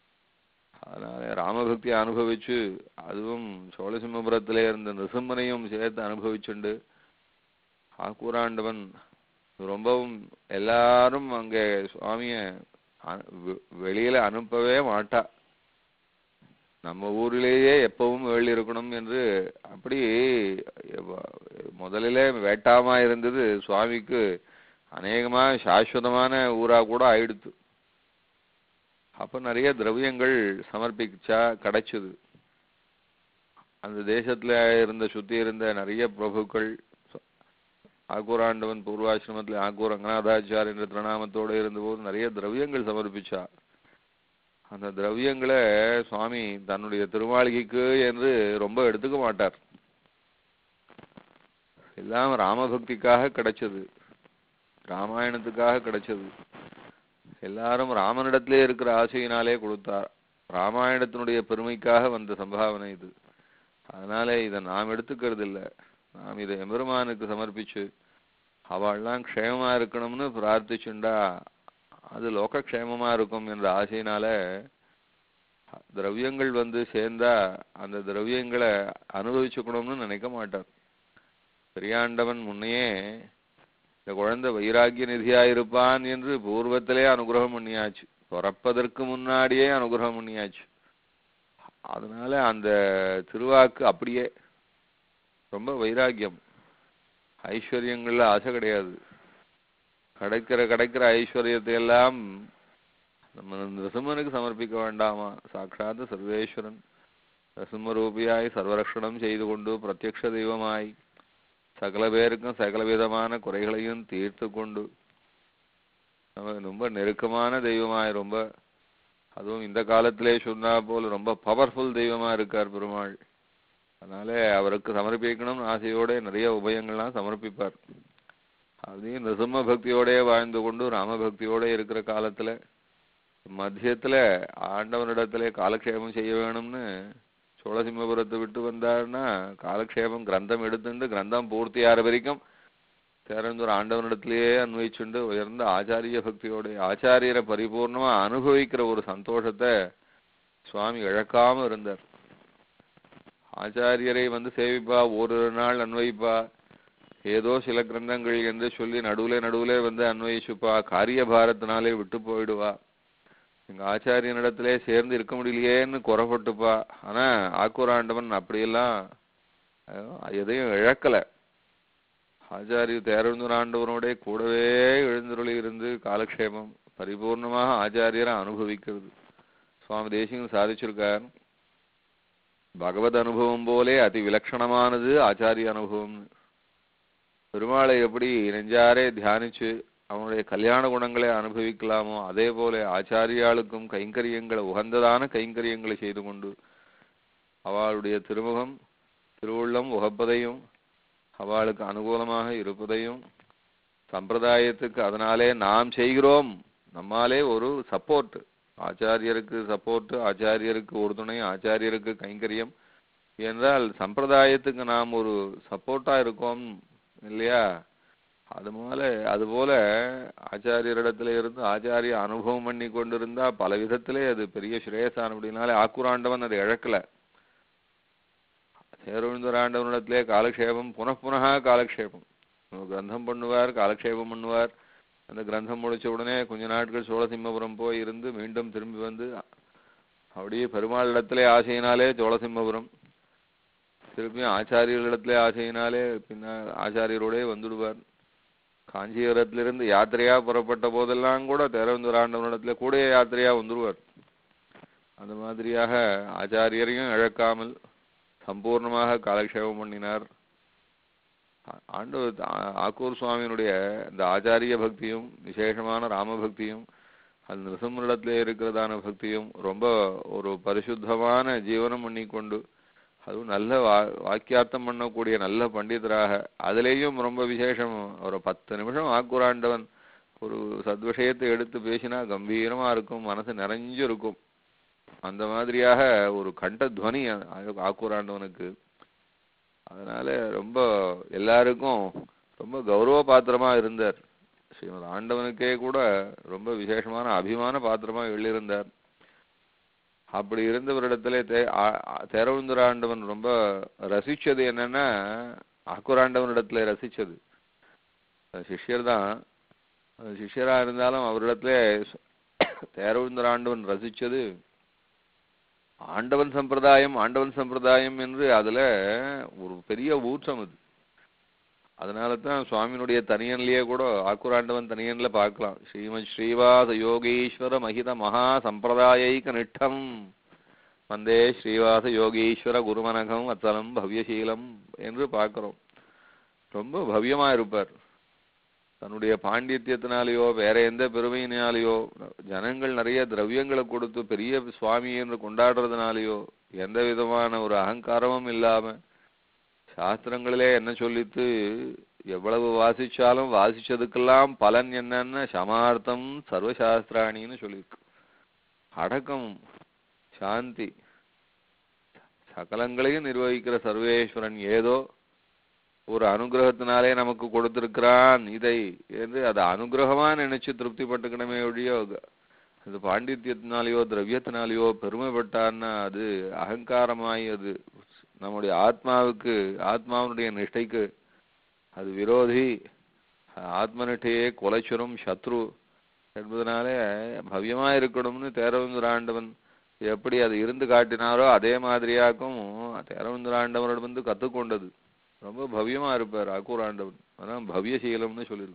அதனால ராமபக்தி அனுபவிச்சு அதுவும் சோழசிம்மபுரத்திலே இருந்த நிருசிம்மனையும் சேர்த்து அனுபவிச்சுண்டு ஆக்கூராண்டவன் ரொம்பவும் எல்லாரும் அங்கே சுவாமிய அ- வெ- வெளியில அனுப்பவே மாட்டா நம்ம ஊரிலேயே எப்பவும் வேள் இருக்கணும் என்று அப்படி எவ்வ- முதலிலே வேட்டாமா இருந்தது சுவாமிக்கு அநேகமா சாஸ்வதமான ஊரா கூட ஆயிடுத்து அப்ப நிறைய திரவியங்கள் சமர்ப்பிச்சா கிடைச்சது அந்த தேசத்துல இருந்த சுத்தி இருந்த நிறைய பிரபுக்கள் ஆக்கூராண்டவன் பூர்வாசிரமத்துல ஆக்கூர் ரங்கநாதாச்சார் என்ற திருநாமத்தோட இருந்தபோது நிறைய திரவியங்கள் சமர்ப்பிச்சா அந்த திரவியங்களை சுவாமி தன்னுடைய திருமாளிகைக்கு என்று ரொம்ப எடுத்துக்க மாட்டார் எல்லாம் ராமபக்திக்காக கிடைச்சது ராமாயணத்துக்காக கிடைச்சது எல்லாரும் ராமனிடத்திலே இருக்கிற ஆசையினாலே கொடுத்தார் ராமாயணத்தினுடைய பெருமைக்காக வந்த சம்பாவனை இது அதனால இதை நாம் எடுத்துக்கிறது இல்ல நாம் இதை எம்பெருமானுக்கு சமர்ப்பிச்சு அவள்லாம் க்ஷேமமா இருக்கணும்னு பிரார்த்திச்சுண்டா அது லோகக்ஷேமமா இருக்கும் என்ற ஆசையினால திரவியங்கள் வந்து சேர்ந்தா அந்த திரவியங்களை அனுபவிச்சுக்கணும்னு நினைக்க மாட்டார் பெரியாண்டவன் முன்னையே இந்த குழந்தை வைராகிய நிதியா இருப்பான் என்று பூர்வத்திலே அனுகிரகம் பண்ணியாச்சு பிறப்பதற்கு முன்னாடியே அனுகிரகம் பண்ணியாச்சு அதனால அந்த திருவாக்கு அப்படியே ரொம்ப வைராக்கியம் ஐஸ்வர்யங்கள்ல ஆசை கிடையாது கிடைக்கிற கிடைக்கிற ஐஸ்வர்யத்தை எல்லாம் நம்ம நிருசிம்மனுக்கு சமர்ப்பிக்க வேண்டாமா சாட்சாத் சர்வேஸ்வரன் நரசிம்மரூபியாய் சர்வரக்ஷணம் செய்து கொண்டு பிரத்யக்ஷ தெய்வமாய் சகல பேருக்கும் சகல விதமான குறைகளையும் தீர்த்து கொண்டு நமக்கு ரொம்ப நெருக்கமான தெய்வமாய் ரொம்ப அதுவும் இந்த காலத்திலே சொன்னா போல ரொம்ப பவர்ஃபுல் தெய்வமா இருக்கார் பெருமாள் அதனால அவருக்கு சமர்ப்பிக்கணும்னு ஆசையோட நிறைய உபயங்கள்லாம் சமர்ப்பிப்பார் அதையும் நிருசிம்ம பக்தியோடே வாழ்ந்து கொண்டு ராம பக்தியோட இருக்கிற காலத்துல மத்தியத்துல ஆண்டவனிடத்திலே காலக்ஷேபம் செய்ய வேணும்னு சோழசிம்மபுரத்தை விட்டு வந்தாருன்னா காலக்ஷேபம் கிரந்தம் எடுத்துட்டு கிரந்தம் பூர்த்தியாகிற வரைக்கும் தேரந்தூர் ஆண்டவனிடத்திலேயே அன்வயிச்சுண்டு உயர்ந்த ஆச்சாரிய பக்தியோட ஆச்சாரியரை பரிபூர்ணமா அனுபவிக்கிற ஒரு சந்தோஷத்தை சுவாமி இழக்காம இருந்தார் ஆச்சாரியரை வந்து சேவிப்பா ஒரு நாள் அன்வயிப்பா ஏதோ சில கிரந்தங்கள் என்று சொல்லி நடுவுல நடுவுல வந்து அன்வயிச்சுப்பா காரிய பாரத்தினாலே விட்டு போயிடுவா எங்க ஆச்சாரியனிடத்திலே சேர்ந்து இருக்க முடியலையேன்னு குறப்பட்டுப்பா ஆனா ஆக்கூராண்டவன் அப்படியெல்லாம் அஹ், எதையும் இழக்கல ஆச்சாரிய தேரந்தூர் ஆண்டவனோட கூடவே எழுந்தருளி இருந்து காலக்ஷேபம் பரிபூர்ணமாக ஆச்சாரியரை அனுபவிக்கிறது சுவாமி தேசிகம் சாதிச்சிருக்கார் பகவத் அனுபவம் போலே அதி விலட்சணமானது ஆச்சாரிய அனுபவம் பெருமாளை எப்படி நெஞ்சாரே தியானிச்சு அவனுடைய கல்யாண குணங்களை அனுபவிக்கலாமோ அதே போல ஆச்சாரியாளுக்கும் கைங்கரியங்களை உகந்ததான கைங்கரியங்களை செய்து கொண்டு அவளுடைய திருமுகம் திருவுள்ளம் உகப்பதையும் அவளுக்கு அனுகூலமாக இருப்பதையும் சம்பிரதாயத்துக்கு அதனாலே நாம் செய்கிறோம் நம்மாலே ஒரு சப்போர்ட் ஆச்சாரியருக்கு சப்போர்ட் ஆச்சாரியருக்கு ஒரு துணை ஆச்சாரியருக்கு கைங்கரியம் என்றால் சம்பிரதாயத்துக்கு நாம் ஒரு சப்போர்ட்டா இருக்கோம் இல்லையா அது போல அதுபோல ஆச்சாரியரிடத்துல இருந்து ஆச்சாரிய அனுபவம் பண்ணி கொண்டிருந்தா பல விதத்திலே அது பெரிய ஸ்ரேயசான அப்படின்னாலே ஆக்குராண்டவன் அதை இழக்கல சேருந்தராண்டவனிடத்திலே காலக்ஷேபம் புனః காலக்ஷேபம் கிரந்தம் பண்ணுவார் காலக்ஷேபம் பண்ணுவார் அந்த கிரந்தம் முடிச்ச உடனே கொஞ்ச நாட்கள் சோழசிம்மபுரம் போய் இருந்து மீண்டும் திரும்பி வந்து அப்படியே பெருமாள் இடத்திலே ஆசையினாலே சோழசிம்மபுரம் திருப்பியும் ஆச்சாரியர்களிடத்திலே ஆசையினாலே பின்ன ஆச்சாரியரோடே வந்துடுவார் காஞ்சிபுரத்திலிருந்து யாத்திரையா புறப்பட்ட போதெல்லாம் கூட தேரவந்தூர் ஆண்டவனிடத்துல கூட யாத்திரையா வந்துடுவார் அந்த மாதிரியாக ஆச்சாரியரையும் இழக்காமல் சம்பூர்ணமாக காலக்ஷேபம் பண்ணினார் ஆ- ஆண்டவர் ஆ- ஆக்கூர் சுவாமியினுடைய இந்த ஆச்சாரிய பக்தியும் விசேஷமான ராம பக்தியும் அது நிருசிம்மனிடத்திலே இருக்கிறதான பக்தியும் ரொம்ப ஒரு பரிசுத்தமான ஜீவனம் பண்ணிக்கொண்டு அதுவும் நல்ல வா வாக்கியார்த்தம் பண்ணக்கூடிய நல்ல பண்டிதராக அதுலேயும் ரொம்ப விசேஷம் ஒரு பத்து நிமிஷம் ஆக்குராண்டவன் ஒரு சத்விஷயத்தை எடுத்து பேசினா கம்பீரமா இருக்கும் மனசு நிறைஞ்சு இருக்கும் அந்த மாதிரியாக ஒரு கண்டத்வனி ஆ- ஆக்கூராண்டவனுக்கு அதனால ரொம்ப எல்லாருக்கும் ரொம்ப கௌரவ பாத்திரமா இருந்தார் ஸ்ரீமத் ஆண்டவனுக்கே கூட ரொம்ப விசேஷமான அபிமான பாத்திரமா எழுதியிருந்தார் அப்படி இருந்தவரிடத்துல தே ஆ- ஆ- தேரவுந்தர் ஆண்டவன் ரொம்ப ரசிச்சது என்னன்னா அக்குராண்டவனிடத்துல ரசிச்சது அது சிஷ்யர் தான் அது சிஷ்யரா இருந்தாலும் அவரிடத்துல தேரவுந்தர் ஆண்டவன் ரசிச்சது ஆண்டவன் சம்பிரதாயம் ஆண்டவன் சம்பிரதாயம் என்று அதுல ஒரு பெரிய ஊற்றம் அது அதனால தான் சுவாமியினுடைய தனியன்லயே கூட ஆக்குராண்டவன் தனியன்ல பார்க்கலாம் ஸ்ரீமத் ஸ்ரீவாச யோகீஸ்வர மகித மகா சம்பிரதாயைக நிட்டம் வந்தே ஸ்ரீவாச யோகீஸ்வர குருமனகம் அத்தலம் பவ்யசீலம் என்று பார்க்கிறோம் ரொம்ப பவ்யமா இருப்பார் தன்னுடைய பாண்டித்யத்தினாலேயோ வேற எந்த பெருமையினாலேயோ ஜனங்கள் நிறைய திரவியங்களை கொடுத்து பெரிய சுவாமி என்று கொண்டாடுறதுனாலேயோ எந்த விதமான ஒரு அகங்காரமும் இல்லாம சாஸ்திரங்களிலே என்ன சொல்லித்து எவ்வளவு வாசிச்சாலும் வாசிச்சதுக்கெல்லாம் பலன் என்னன்னு சமார்த்தம் சர்வசாஸ்திராணின்னு சொல்லியிருக்கு அடக்கம் சாந்தி சகலங்களையும் நிர்வகிக்கிற சர்வேஸ்வரன் ஏதோ ஒரு அனுகிரகத்தினாலே நமக்கு கொடுத்திருக்கிறான் இதை என்று அதை அனுகிரகமா நினைச்சு திருப்தி பட்டுக்கணுமே ஒழிய அது பாண்டித்யத்தினாலேயோ திரவியத்தினாலேயோ பெருமைப்பட்டான்னா அது அகங்காரமாய் அது நம்முடைய ஆத்மாவுக்கு ஆத்மாவினுடைய நிஷ்டைக்கு அது விரோதி ஆத்மனிஷ்டையே கொலைச்சுரும் சத்ரு என்பதனாலே பவ்யமா இருக்கணும்னு தேரவந்தர் ஆண்டவன் எப்படி அது இருந்து காட்டினாரோ அதே மாதிரியாக்கும் தேரவந்தராண்டவரிடம் வந்து கத்துக்கொண்டது ரொம்ப பவ்யமா இருப்பார் அக்கூராண்டவன் அதான் பவ்யசீலம்னு சொல்லியிருக்கு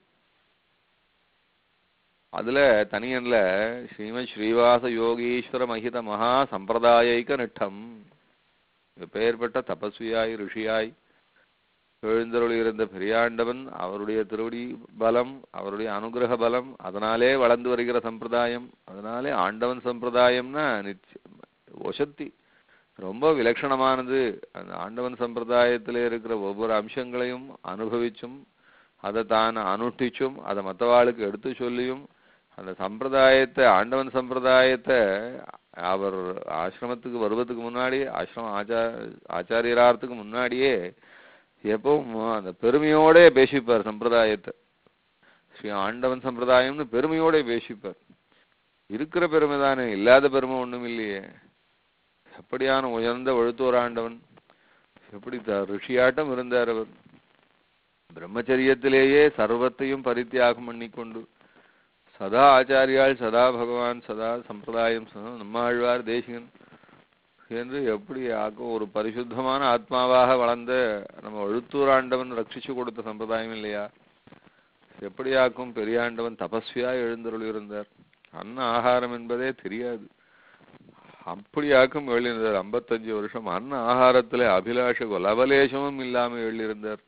அதுல தனியன்ல ஸ்ரீமத் ஸ்ரீவாச யோகீஸ்வர மகித மகா சம்பிரதாயிக நிட்டம் பெயர்பட்ட தபஸ்வியாய் ரிஷியாய் எழுந்தருளியிருந்த பெரியாண்டவன் அவருடைய திருவடி பலம் அவருடைய அனுகிரக பலம் அதனாலே வளர்ந்து வருகிற சம்பிரதாயம் அதனாலே ஆண்டவன் சம்பிரதாயம்னா நிச்ச- ஒசத்தி ரொம்ப விலட்சணமானது அந்த ஆண்டவன் சம்பிரதாயத்தில் இருக்கிற ஒவ்வொரு அம்சங்களையும் அனுபவிச்சும் அதை தான் அனுஷ்டிச்சும் அதை மற்றவாளுக்கு எடுத்து சொல்லியும் அந்த சம்பிரதாயத்தை ஆண்டவன் சம்பிரதாயத்தை அவர் ஆசிரமத்துக்கு வருவதுக்கு முன்னாடி ஆசிரம ஆச்சா ஆச்சாரியராகிறதுக்கு முன்னாடியே எப்பவும் அந்த பெருமையோட பேசிப்பார் சம்பிரதாயத்தை ஸ்ரீ ஆண்டவன் சம்பிரதாயம்னு பெருமையோட பேசிப்பார் இருக்கிற பெருமை தானே இல்லாத பெருமை ஒண்ணும் இல்லையே எப்படியான உயர்ந்த வழுத்தோர் ஆண்டவன் எப்படி த- ரிஷியாட்டம் இருந்தார் அவர் பிரம்மச்சரியத்திலேயே சர்வத்தையும் பரித்தியாகம் பண்ணிக்கொண்டு சதா ஆச்சாரியாள் சதா பகவான் சதா சம்பிரதாயம் சதா நம்மாழ்வார் தேசிகன் என்று எப்படி ஆக்கும் ஒரு பரிசுத்தமான ஆத்மாவாக வளர்ந்த நம்ம எழுத்தூர் ஆண்டவன் ரட்சிச்சு கொடுத்த சம்பிரதாயம் இல்லையா எப்படியாக்கும் பெரியாண்டவன் தபஸ்வியா எழுந்தருள் இருந்தார் அன்ன ஆகாரம் என்பதே தெரியாது அப்படியாக்கும் எழுந்தார் ஐம்பத்தஞ்சு வருஷம் அன்ன ஆகாரத்துல அபிலாஷ லவலேசமும் இல்லாம எழுந்தார்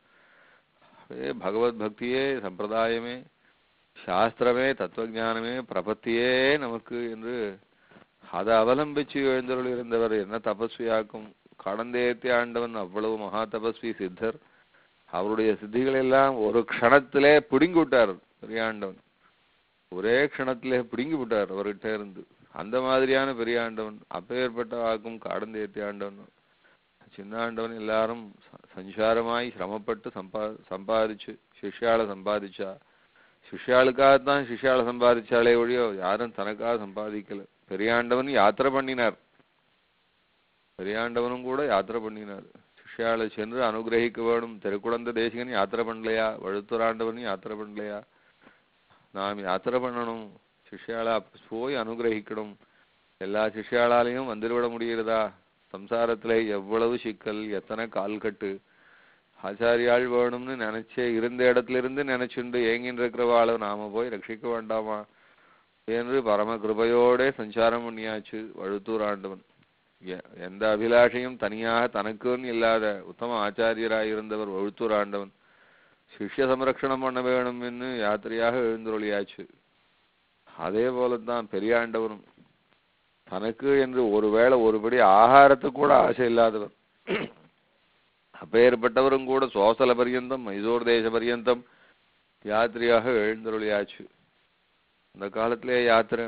பகவத் பக்தியே சம்பிரதாயமே சாஸ்திரமே தத்துவஞானமே பிரபத்தியே நமக்கு என்று அதை அவலம்பிச்சு எழுந்தருள் இருந்தவர் என்ன தபஸ்வியாக்கும் கடந்தேத்தி ஆண்டவன் அவ்வளவு மகா தபஸ்வி சித்தர் அவருடைய சித்திகள் எல்லாம் ஒரு க்ஷணத்திலே பிடுங்கி விட்டார் பெரியாண்டவன் ஒரே க்ஷணத்திலே பிடுங்கி விட்டார் அவர்கிட்ட இருந்து அந்த மாதிரியான பெரியாண்டவன் அப்பேற்பட்ட வாக்கும் காடந்தேத்தி ஆண்டவன் சின்ன ஆண்டவன் எல்லாரும் ச- சஞ்சாரமாய் சிரமப்பட்டு சம்பா சம்பாதிச்சு சிஷ்யாளை சம்பாதிச்சா சிஷ்யாளுக்காகத்தான் சிஷ்யாளை சம்பாதிச்சாலே ஒழியோ யாரும் தனக்காக சம்பாதிக்கல பெரியாண்டவன் யாத்திரை பண்ணினார் பெரியாண்டவனும் கூட யாத்திரை பண்ணினார் சிஷ்யாளை சென்று அனுகிரகிக்க வேணும் திருக்குழந்த தேசிகன் யாத்திரை பண்ணலையா வழுத்துராண்டவன் யாத்திரை பண்ணலையா நாம் யாத்திரை பண்ணணும் சிஷ்யாளை அப்ப போய் அனுகிரகிக்கணும் எல்லா சிஷ்யாளாலையும் வந்துவிட முடிகிறதா சம்சாரத்துல எவ்வளவு சிக்கல் எத்தனை கால்கட்டு ஆச்சாரியாள் வேணும்னு நினைச்சே இருந்த இடத்துல இருந்து நினைச்சுண்டு ஏங்கின்னு இருக்கிறவாளை நாம போய் ரட்சிக்க வேண்டாமா என்று பரம கிருபையோட சஞ்சாரம் பண்ணியாச்சு வழுத்தூர் ஆண்டவன் எ- எந்த அபிலாஷையும் தனியாக தனக்குன்னு இல்லாத உத்தம ஆச்சாரியராய் இருந்தவர் வழுத்தூர் ஆண்டவன் சிஷ்ய சம்ரக்ஷணம் பண்ண வேணும் என்று யாத்திரையாக எழுந்தருளியாச்சு அதே போலத்தான் பெரியாண்டவனும் தனக்கு என்று ஒருவேளை ஒருபடி ஆகாரத்துக்கு கூட ஆசை இல்லாதவர் அப்பேற்பட்டவரும் கூட சோசல பரியந்தம் மைசூர் தேச பரியந்தம் யாத்திரையாக எழுந்தருளியாச்சு அந்த காலத்திலே யாத்திரை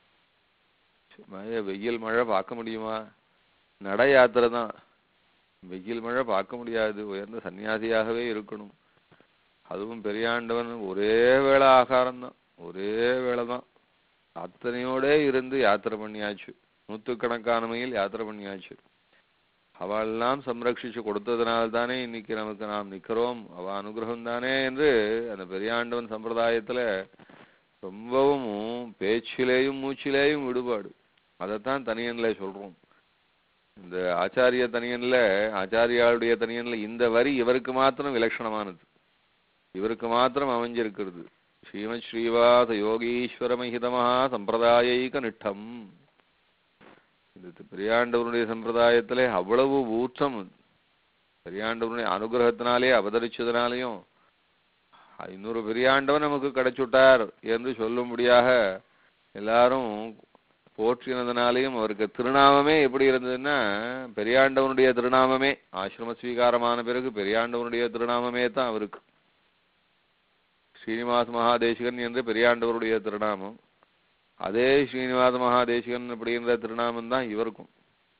மழை வெயில் மழை பார்க்க முடியுமா நட யாத்திரை தான் வெயில் மழை பார்க்க முடியாது உயர்ந்த சன்னியாசியாகவே இருக்கணும் அதுவும் பெரியாண்டவன் ஒரே வேளை ஆகாரம் தான் ஒரே வேளை தான் அத்தனையோடே இருந்து யாத்திரை பண்ணியாச்சு நூற்றுக்கணக்கான மைல் யாத்திரை பண்ணியாச்சு அவெல்லாம் சம்ரட்சிச்சு கொடுத்ததுனால தானே இன்னைக்கு நமக்கு நாம் நிக்கிறோம் அவ அனுகிரகம் தானே என்று அந்த பெரியாண்டவன் சம்பிரதாயத்துல ரொம்பவும் பேச்சிலேயும் மூச்சிலேயும் விடுபாடு அதைத்தான் தனியன்ல சொல்றோம் இந்த ஆச்சாரிய தனியன்ல ஆச்சாரியாளுடைய தனியன்ல இந்த வரி இவருக்கு மாத்திரம் விலட்சணமானது இவருக்கு மாத்திரம் அமைஞ்சிருக்கிறது ஸ்ரீமத் ஸ்ரீவாச யோகீஸ்வர மகிதமஹா சம்பிரதாயிக நிட்டம் இது பெரியாண்டவனுடைய சம்பிரதாயத்திலே அவ்வளவு ஊற்றம் பெரியாண்டவனுடைய அனுகிரகத்தினாலே அவதரிச்சதுனாலையும் இன்னொரு பெரியாண்டவன் நமக்கு கிடைச்சுட்டார் என்று சொல்லும்படியாக எல்லாரும் போற்றினதுனாலையும் அவருக்கு திருநாமமே எப்படி இருந்ததுன்னா பெரியாண்டவனுடைய திருநாமமே ஆசிரம ஸ்வீகாரமான பிறகு பெரியாண்டவனுடைய திருநாமமே தான் அவருக்கு ஸ்ரீனிவாச மகாதேசிகன் என்று பெரியாண்டவருடைய திருநாமம் அதே ஸ்ரீனிவாச மகாதேசிகன் அப்படின்ற திருநாமம் தான் இவருக்கும்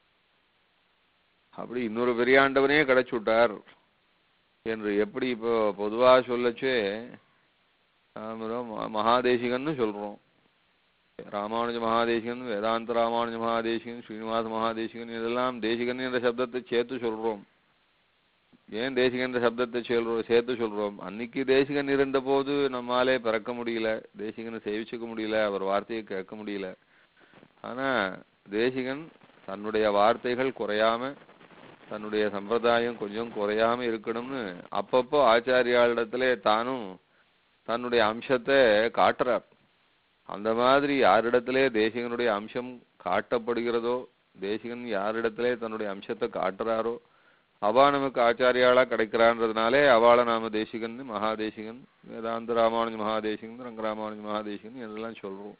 அப்படி இன்னொரு பெரியாண்டவனே கிடைச்சுட்டார் என்று எப்படி இப்போ பொதுவா சொல்லச்சே நாம மகாதேசிகன்னு சொல்றோம் ராமானுஜ மகாதேசிகன் வேதாந்த ராமானுஜ மகாதேசிகன் ஸ்ரீனிவாச மகாதேசிகன் இதெல்லாம் தேசிகன் என்ற சப்தத்தை சேர்த்து சொல்றோம் ஏன் தேசிகன் என்ற சப்தத்தை சொல்றோம் சேர்த்து சொல்றோம் அன்னைக்கு தேசிகன் இருந்த போது நம்மாலே பிறக்க முடியல தேசிகனை சேவிச்சுக்க முடியல அவர் வார்த்தையை கேட்க முடியல ஆனா தேசிகன் தன்னுடைய வார்த்தைகள் குறையாம தன்னுடைய சம்பிரதாயம் கொஞ்சம் குறையாம இருக்கணும்னு அப்பப்போ ஆச்சாரியாளிடத்திலே தானும் தன்னுடைய அம்சத்தை காட்டுறார் அந்த மாதிரி யாரிடத்திலே தேசிகனுடைய அம்சம் காட்டப்படுகிறதோ தேசிகன் யாரிடத்திலே தன்னுடைய அம்சத்தை காட்டுறாரோ அவா நமக்கு ஆச்சாரியாளா கிடைக்கிறான்றதுனாலே அவளை நாம தேசிகன் மகாதேசிகன் வேதாந்த ராமானுஜ மகாதேசிகன் ரங்கராமானுஜ மகாதேசிகன் என்றெல்லாம் சொல்றோம்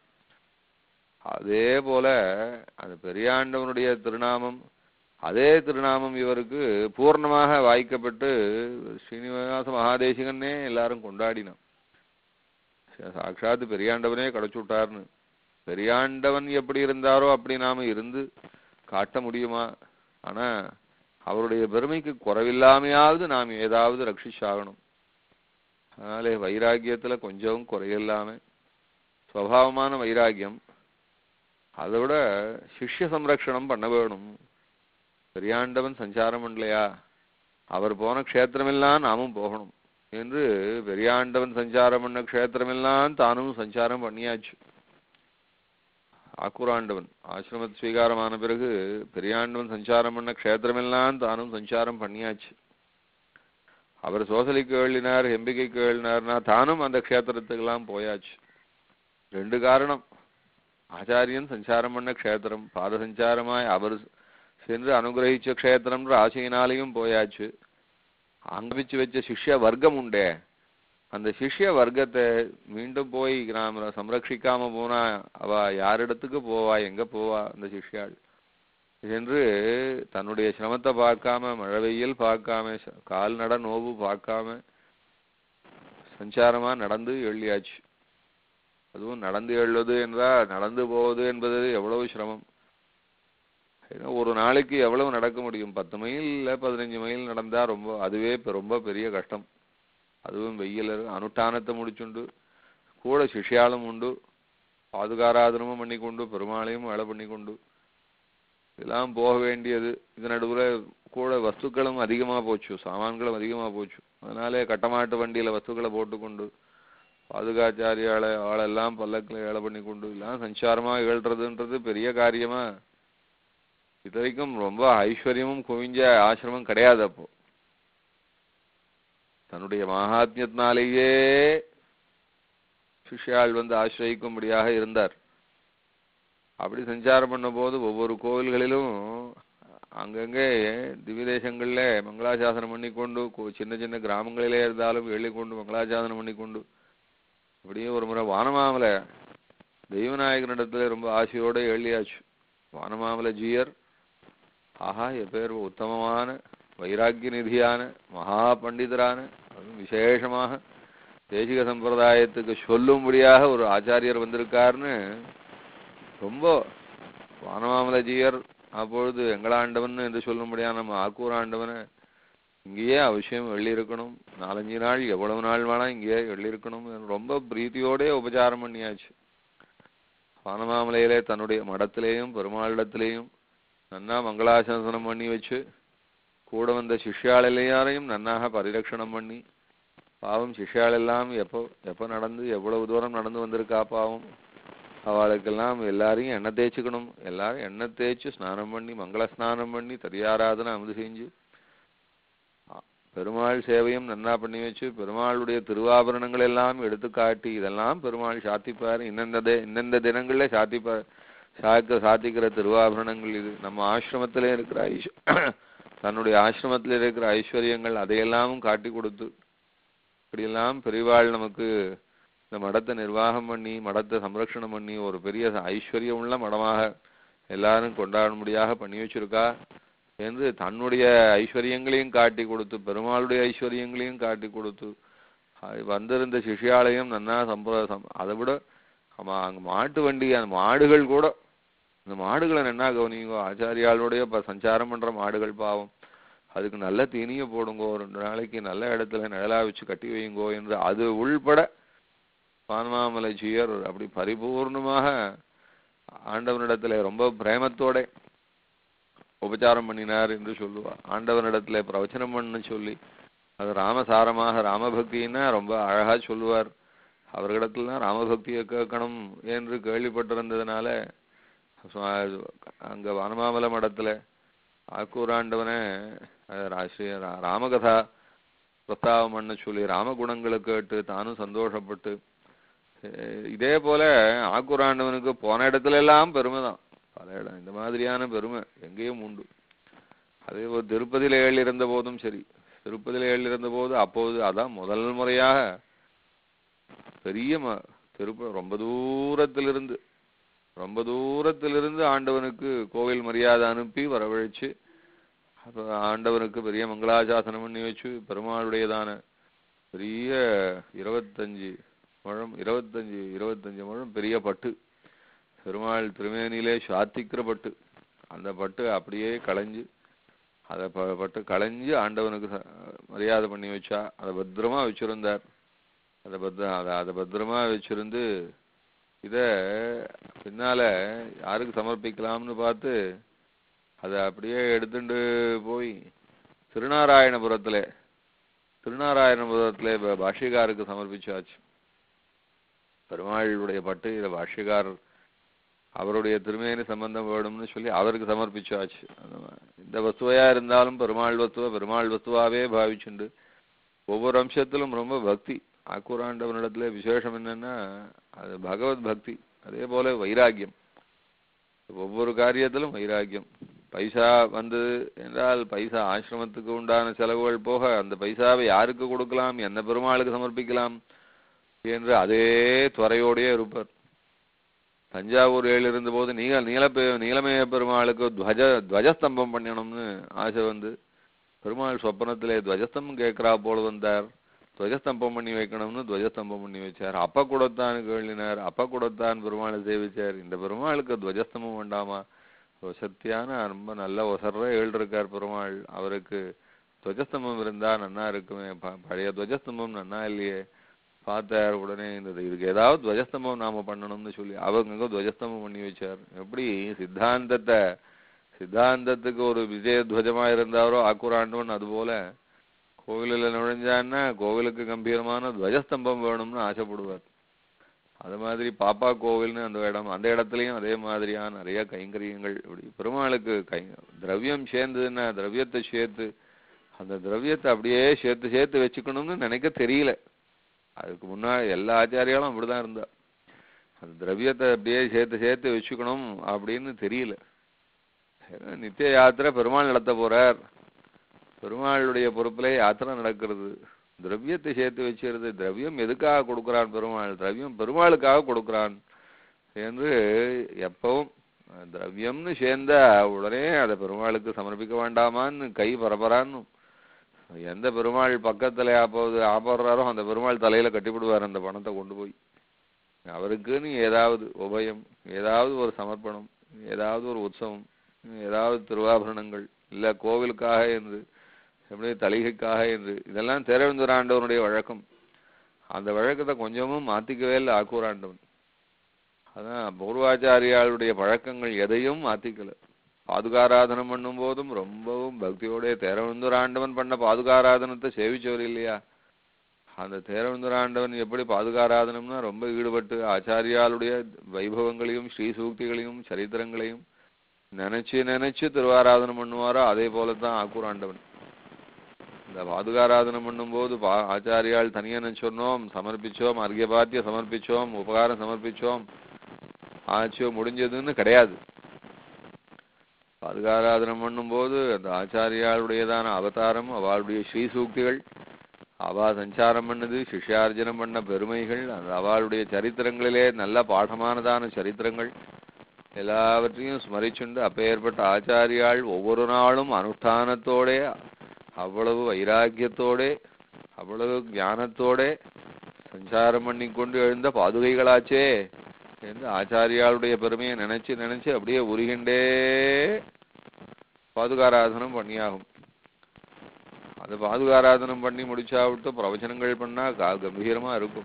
அதே போல அந்த பெரியாண்டவனுடைய திருநாமம் அதே திருநாமம் இவருக்கு பூர்ணமாக வாய்க்கப்பட்டு ஸ்ரீனிவாச மகாதேசிகன்னே எல்லாரும் கொண்டாடினோம் சாட்சாத்து பெரியாண்டவனே கிடைச்சு விட்டார்னு பெரியாண்டவன் எப்படி இருந்தாரோ அப்படி நாம இருந்து காட்ட முடியுமா ஆனா அவருடைய பெருமைக்கு குறைவில்லாமையாவது நாம் ஏதாவது ரட்சிச்சாகணும் அதனாலே வைராக்கியத்துல கொஞ்சம் குறையில்லாம சுவாவமான வைராக்கியம் அதை விட சிஷ்ய சம்ரக்ஷணம் பண்ண வேணும் பெரியாண்டவன் சஞ்சாரம் பண்ணலையா அவர் போன க்ஷேத்திரமெல்லாம் நாமும் போகணும் என்று பெரியாண்டவன் சஞ்சாரம் பண்ண க்ஷேத்திரமெல்லாம் தானும் சஞ்சாரம் பண்ணியாச்சு ஆக்கூராண்டவன் ஆசிரம ஸ்வீகாரமான பிறகு பெரியாண்டவன் சஞ்சாரம் பண்ண க்ஷேத்திரமெல்லாம் தானும் சஞ்சாரம் பண்ணியாச்சு அவர் சோசலிக்கு எழுதினார் எம்பிக்கைக்கு எழுதினார்னா தானும் அந்த க்ஷேத்திரத்துக்கெல்லாம் போயாச்சு ரெண்டு காரணம் ஆச்சாரியன் சஞ்சாரம் பண்ண க்ஷேத்திரம் பாத சஞ்சாரமாய் அவர் சென்று அனுகிரகிச்ச க்ஷேத்திரம்ன்ற ஆசையினாலையும் போயாச்சு அங்கபிச்சு வச்ச சிஷ்ய வர்க்கம் உண்டே அந்த சிஷ்ய வர்க்கத்தை மீண்டும் போய் நாம சம்ரட்சிக்காம போனா அவ யாரிடத்துக்கு போவா எங்க போவா அந்த சிஷ்யாள் என்று தன்னுடைய சிரமத்தை பார்க்காம மழை வெயில் பார்க்காம ச- கால்நட நோவு பார்க்காம சஞ்சாரமா நடந்து எள்ளியாச்சு அதுவும் நடந்து எழுவது என்றால் நடந்து போவது என்பது எவ்வளவு சிரமம் ஏன்னா ஒரு நாளைக்கு எவ்வளவு நடக்க முடியும் பத்து மைல் இல்ல பதினஞ்சு மைல் நடந்தா ரொம்ப அதுவே பெ- ரொம்ப பெரிய கஷ்டம் அதுவும் வெயில் அனுஷ்டானத்தை முடிச்சுண்டு கூட சிஷ்யாலும் உண்டு பாதுகாராதனமும் பண்ணிக்கொண்டு பெருமாளையும் வேலை பண்ணிக்கொண்டு இதெல்லாம் போக வேண்டியது இது நடுவுல கூட வஸ்துக்களும் அதிகமா போச்சு சாமான்களும் அதிகமா போச்சு அதனாலே கட்டமாட்டு வண்டியில வஸ்துக்களை போட்டுக்கொண்டு பாதுகாச்சாரியாளை ஆளெல்லாம் பல்லக்கில் ஏழை பண்ணி கொண்டு எல்லாம் சஞ்சாரமா ஏழ்றதுன்றது பெரிய காரியமா இது வரைக்கும் ரொம்ப ஐஸ்வர்யமும் குவிஞ்ச ஆசிரமம் கிடையாது அப்போ தன்னுடைய மகாத்மியத்தினாலேயே சிஷ்யாள் வந்து ஆசிரயிக்கும்படியாக இருந்தார் அப்படி சஞ்சாரம் பண்ணும்போது ஒவ்வொரு கோவில்களிலும் அங்கங்கே திவ்ய தேசங்கள்ல மங்களாசாசனம் பண்ணிக்கொண்டு கோ- சின்ன சின்ன கிராமங்களிலே இருந்தாலும் எள்ளிக்கொண்டு மங்களாசாசனம் பண்ணிக்கொண்டு அப்படியே ஒரு முறை வானமாமலை தெய்வநாயகனிடத்துல ரொம்ப ஆசையோட எள்ளியாச்சு வானமாமலை ஜீயர் ஆஹா எப்பேர் உத்தமமான வைராக்கிய நிதியான மகா பண்டிதரான அதுவும் விசேஷமாக தேசிக சம்பிரதாயத்துக்கு சொல்லும்படியாக ஒரு ஆச்சாரியர் வந்திருக்காருன்னு ரொம்ப வானமாமலஜியர் அப்பொழுது எங்களாண்டவன் என்று சொல்லும்படியான நம்ம ஆக்கூர் ஆண்டவனை இங்கேயே அவசியம் இருக்கணும் நாலஞ்சு நாள் எவ்வளவு நாள் வேணா இங்கேயே இருக்கணும் ரொம்ப பிரீத்தியோட உபச்சாரம் பண்ணியாச்சு வானமாமலையிலே தன்னுடைய மடத்திலேயும் பெருமாளிடத்திலேயும் நன்னா மங்களாசாசனம் பண்ணி வச்சு கூட வந்த சிஷ்யாள் எல்லாரையும் நன்னாக பரிரட்சணம் பண்ணி பாவம் சிஷ்யாள் எல்லாம் எப்போ எப்போ நடந்து எவ்வளவு தூரம் நடந்து வந்திருக்கா பாவம் அவளுக்கெல்லாம் எல்லாரையும் எண்ணெய் தேய்ச்சிக்கணும் எல்லாரும் எண்ணெய் தேய்ச்சி ஸ்நானம் பண்ணி மங்கள ஸ்நானம் பண்ணி தரியாராதனை அமுது செஞ்சு அ- பெருமாள் சேவையும் நன்னா பண்ணி வச்சு பெருமாளுடைய திருவாபரணங்கள் எல்லாம் எடுத்து காட்டி இதெல்லாம் பெருமாள் சாத்திப்பார் இன்னெந்த தி- இன்னெந்த தினங்கள்ல சாத்திப்பார் சாக்க சாத்திக்கிற திருவாபரணங்கள் இது நம்ம ஆசிரமத்திலே இருக்கிற ஐஸ் தன்னுடைய ஆசிரமத்தில் இருக்கிற ஐஸ்வர்யங்கள் அதையெல்லாமும் காட்டி கொடுத்து இப்படியெல்லாம் பெரிவாள் நமக்கு இந்த மடத்தை நிர்வாகம் பண்ணி மடத்தை சம்ரக்ஷணம் பண்ணி ஒரு பெரிய ஐஸ்வர்யம் உள்ள மடமாக எல்லாரும் கொண்டாடும்படியாக பண்ணி வச்சிருக்கா என்று தன்னுடைய ஐஸ்வர்யங்களையும் காட்டி கொடுத்து பெருமாளுடைய ஐஸ்வர்யங்களையும் காட்டி கொடுத்து அது வந்திருந்த சிஷ்யாலயம் நன்னா சம்ப சம்- அதை விட ஆமா அங்க மாட்டு வண்டி அந்த மாடுகள் கூட இந்த மாடுகளை நன்னா கவனிங்கோ ஆச்சாரியாளுடைய இப்ப சஞ்சாரம் பண்ற மாடுகள் பாவம் அதுக்கு நல்ல தீனியை போடுங்கோ ரெண்டு நாளைக்கு நல்ல இடத்துல நிழலா வச்சு கட்டி வையுங்கோ என்று அது உள்பட பான்மாமலை ஜீயர் அப்படி பரிபூர்ணமாக ஆண்டவனிடத்துல ரொம்ப பிரேமத்தோட உபச்சாரம் பண்ணினார் என்று சொல்லுவா ஆண்டவனிடத்துல பிரவச்சனம் பண்ண சொல்லி அது ராமசாரமாக ராமபக்தின்னா ரொம்ப அழகா சொல்லுவார் அவர்களிடத்துல ராமபக்தியை கேட்கணும் என்று கேள்விப்பட்டிருந்ததுனால சுவா- அங்க வனமாமல மடத்துல ஆக்கூராண்டவனை அஹ், ரா- ஸ்ரீ ரா- ராமகதா பிரஸ்தாவம் பண்ண சொல்லி ராமகுணங்களை கேட்டு தானும் சந்தோஷப்பட்டு அஹ், இதே போல ஆக்கூராண்டவனுக்கு போன இடத்துல எல்லாம் பெருமை தான் பல இடம் இந்த மாதிரியான பெருமை எங்கேயும் உண்டு அதே போல் திருப்பதியில ஏழு இருந்த போதும் சரி திருப்பதியில ஏழு இருந்த போது அப்போது அதான் முதல் முறையாக பெரிய ம- திருப்ப ரொம்ப தூரத்திலிருந்து ரொம்ப தூரத்திலிருந்து ஆண்டவனுக்கு கோவில் மரியாதை அனுப்பி வரவழைச்சு அப்ப ஆண்டவனுக்கு பெரிய மங்களாசாசனம் பண்ணி வச்சு பெருமாளுடையதான பெரிய இருபத்தஞ்சு முழம் இருபத்தஞ்சு இருபத்தஞ்சு முழம் பெரிய பட்டு பெருமாள் திருமேனியிலே சாத்திக்கிற பட்டு அந்த பட்டு அப்படியே களைஞ்சு அதை ப- பட்டு களைஞ்சு ஆண்டவனுக்கு ச- மரியாதை பண்ணி வச்சா அதை பத்திரமா வச்சிருந்தார் அதை பத்திர அதை அதை பத்திரமா வச்சிருந்து இத பின்னால யாருக்கு சமர்ப்பிக்கலாம்னு பார்த்து அதை அப்படியே எடுத்துட்டு போய் திருநாராயணபுரத்துல திருநாராயணபுரத்துல ப- பாஷ்யக்காருக்கு சமர்ப்பிச்சாச்சு பெருமாளுடைய பட்டு இதை பாஷ்யக்காரர் அவருடைய திருமேனி சம்பந்தம் வேணும்னு சொல்லி அவருக்கு சமர்ப்பிச்சாச்சு அந்த மா- இந்த வஸ்துவையா இருந்தாலும் பெருமாள் வஸ்துவ பெருமாள் வஸ்துவாவே பாவிச்சுண்டு ஒவ்வொரு அம்சத்திலும் ரொம்ப பக்தி ஆக்கூராண்டவனிடத்துல விசேஷம் என்னன்னா அது பகவத் பக்தி அதே போல வைராக்கியம் ஒவ்வொரு காரியத்திலும் வைராக்கியம் பைசா வந்தது என்றால் பைசா ஆசிரமத்துக்கு உண்டான செலவுகள் போக அந்த பைசாவை யாருக்கு கொடுக்கலாம் என்ன பெருமாளுக்கு சமர்ப்பிக்கலாம் என்று அதே துறையோடயே இருப்பார் தஞ்சாவூர் ஏழு இருந்தபோது நீல நீல நீலமேய பெருமாளுக்கு துவஜ துவஜஸ்தம்பம் பண்ணணும்னு ஆசை வந்து பெருமாள் சொப்பனத்திலே துவஜஸ்தம்பம் கேட்கிறா போல வந்தார் துவஜஸ்தம்பம் பண்ணி வைக்கணும்னு துவஜஸ்தம்பம் பண்ணி வச்சார் அப்ப கூடத்தான் கேளினார் அப்ப கூடத்தான் பெருமாளை சேவிச்சார் இந்த பெருமாளுக்கு துவஜஸ்தம்பம் வேண்டாமா வசத்தியான ரொம்ப நல்ல ஒசர்ற ஏழு இருக்கார் பெருமாள் அவருக்கு துவஜஸ்தம்பம் இருந்தா நன்னா இருக்குமே ப- பழைய துவஜஸ்தம்பம் நன்னா இல்லையே பார்த்தார் உடனே இந்த இதுக்கு ஏதாவது துவஜஸ்தம்பம் நாம பண்ணணும்னு சொல்லி அவங்க துவஜஸ்தம்பம் பண்ணி வச்சார் எப்படி சித்தாந்தத்தை சித்தாந்தத்துக்கு ஒரு விஜய துவஜமா இருந்தாரோ ஆக்குராண்டவன் அதுபோல கோவிலில் நுழைஞ்சான்னா கோவிலுக்கு கம்பீரமான துவஜஸ்தம்பம் வேணும்னு ஆசைப்படுவார் அது மாதிரி பாப்பா கோவில்னு அந்த இடம் அந்த இடத்துலயும் அதே மாதிரியான நிறைய கைங்கரியங்கள் இப்படி பெருமாளுக்கு கை திரவியம் சேர்ந்ததுன்னா திரவியத்தை சேர்த்து அந்த திரவியத்தை அப்படியே சேர்த்து சேர்த்து வச்சுக்கணும்னு நினைக்க தெரியல அதுக்கு முன்னாடி எல்லா ஆச்சாரியாலும் அப்படிதான் இருந்தா அந்த திரவியத்தை அப்படியே சேர்த்து சேர்த்து வச்சுக்கணும் அப்படின்னு தெரியல ஏன்னா நித்திய யாத்திரை பெருமாள் நடத்த போறார் பெருமாளுடைய பொறுப்புல யாத்திரை நடக்கிறது திரவியத்தை சேர்த்து வச்சிருது திரவியம் எதுக்காக கொடுக்குறான் பெருமாள் திரவியம் பெருமாளுக்காக கொடுக்குறான் என்று எப்பவும் அஹ், திரவியம்னு சேர்ந்தா உடனே அதை பெருமாளுக்கு சமர்ப்பிக்க வேண்டாமான்னு கை பரபரான்னு எந்த பெருமாள் பக்கத்துல அப்போது ஆப்படுறாரோ அந்த பெருமாள் தலையில கட்டிவிடுவார் அந்த பணத்தை கொண்டு போய் அவருக்குன்னு ஏதாவது உபயம் ஏதாவது ஒரு சமர்ப்பணம் ஏதாவது ஒரு உற்சவம் ஏதாவது திருவாபரணங்கள் இல்ல கோவிலுக்காக என்று எப்படி தலிகைக்காக என்று இதெல்லாம் தேரவேந்தராண்டவனுடைய வழக்கம் அந்த வழக்கத்தை கொஞ்சமும் மாத்திக்கவே இல்லை ஆக்கூராண்டவன் அதான் பூர்வாச்சாரியாளுடைய பழக்கங்கள் எதையும் மாத்திக்கல பாதுகாராதனம் பண்ணும் போதும் ரொம்பவும் பக்தியோட தேரவேந்தராண்டவன் பண்ண பாதுகாராதனத்தை சேவிச்சவர் இல்லையா அந்த தேரவேந்தராண்டவன் எப்படி பாதுகாராதனம்னா ரொம்ப ஈடுபட்டு ஆச்சாரியாளுடைய வைபவங்களையும் ஸ்ரீ சூக்திகளையும் சரித்திரங்களையும் நினைச்சு நினைச்சு திருவாராதனம் பண்ணுவாரோ அதே போலதான் ஆக்கூராண்டவன் இந்த பாதுகாராதனம் பண்ணும்போது பா ஆச்சாரியால் தனியன சொன்னோம் சமர்ப்பிச்சோம் அர்க்கியபாத்திய சமர்ப்பிச்சோம் உபகாரம் சமர்ப்பிச்சோம் ஆச்சோ முடிஞ்சதுன்னு கிடையாது பாதுகாராதனம் பண்ணும்போது அந்த ஆச்சாரியாளுடையதான அவதாரம் அவளுடைய ஸ்ரீ சூக்திகள் அவா சஞ்சாரம் பண்ணது சிஷ்யார்ஜனம் பண்ண பெருமைகள் அந்த அவளுடைய சரித்திரங்களிலே நல்ல பாடமானதான சரித்திரங்கள் எல்லாவற்றையும் ஸ்மரிச்சுண்டு அப்பேற்பட்ட ஆச்சாரியாள் ஒவ்வொரு நாளும் அனுஷ்டானத்தோடே அவ்வளவு வைராக்கியத்தோட அவ்வளவு ஞானத்தோட சஞ்சாரம் பண்ணி கொண்டு எழுந்த பாதுகைகளாச்சே என்று ஆச்சாரியாளுடைய பெருமையை நினைச்சு நினைச்சு அப்படியே உருகிண்டே பாதுகாராதனம் பண்ணியாகும் அது பாதுகாராதனம் பண்ணி முடிச்சா விட்டு பிரவச்சனங்கள் பண்ணா கா- கம்பீரமா இருக்கும்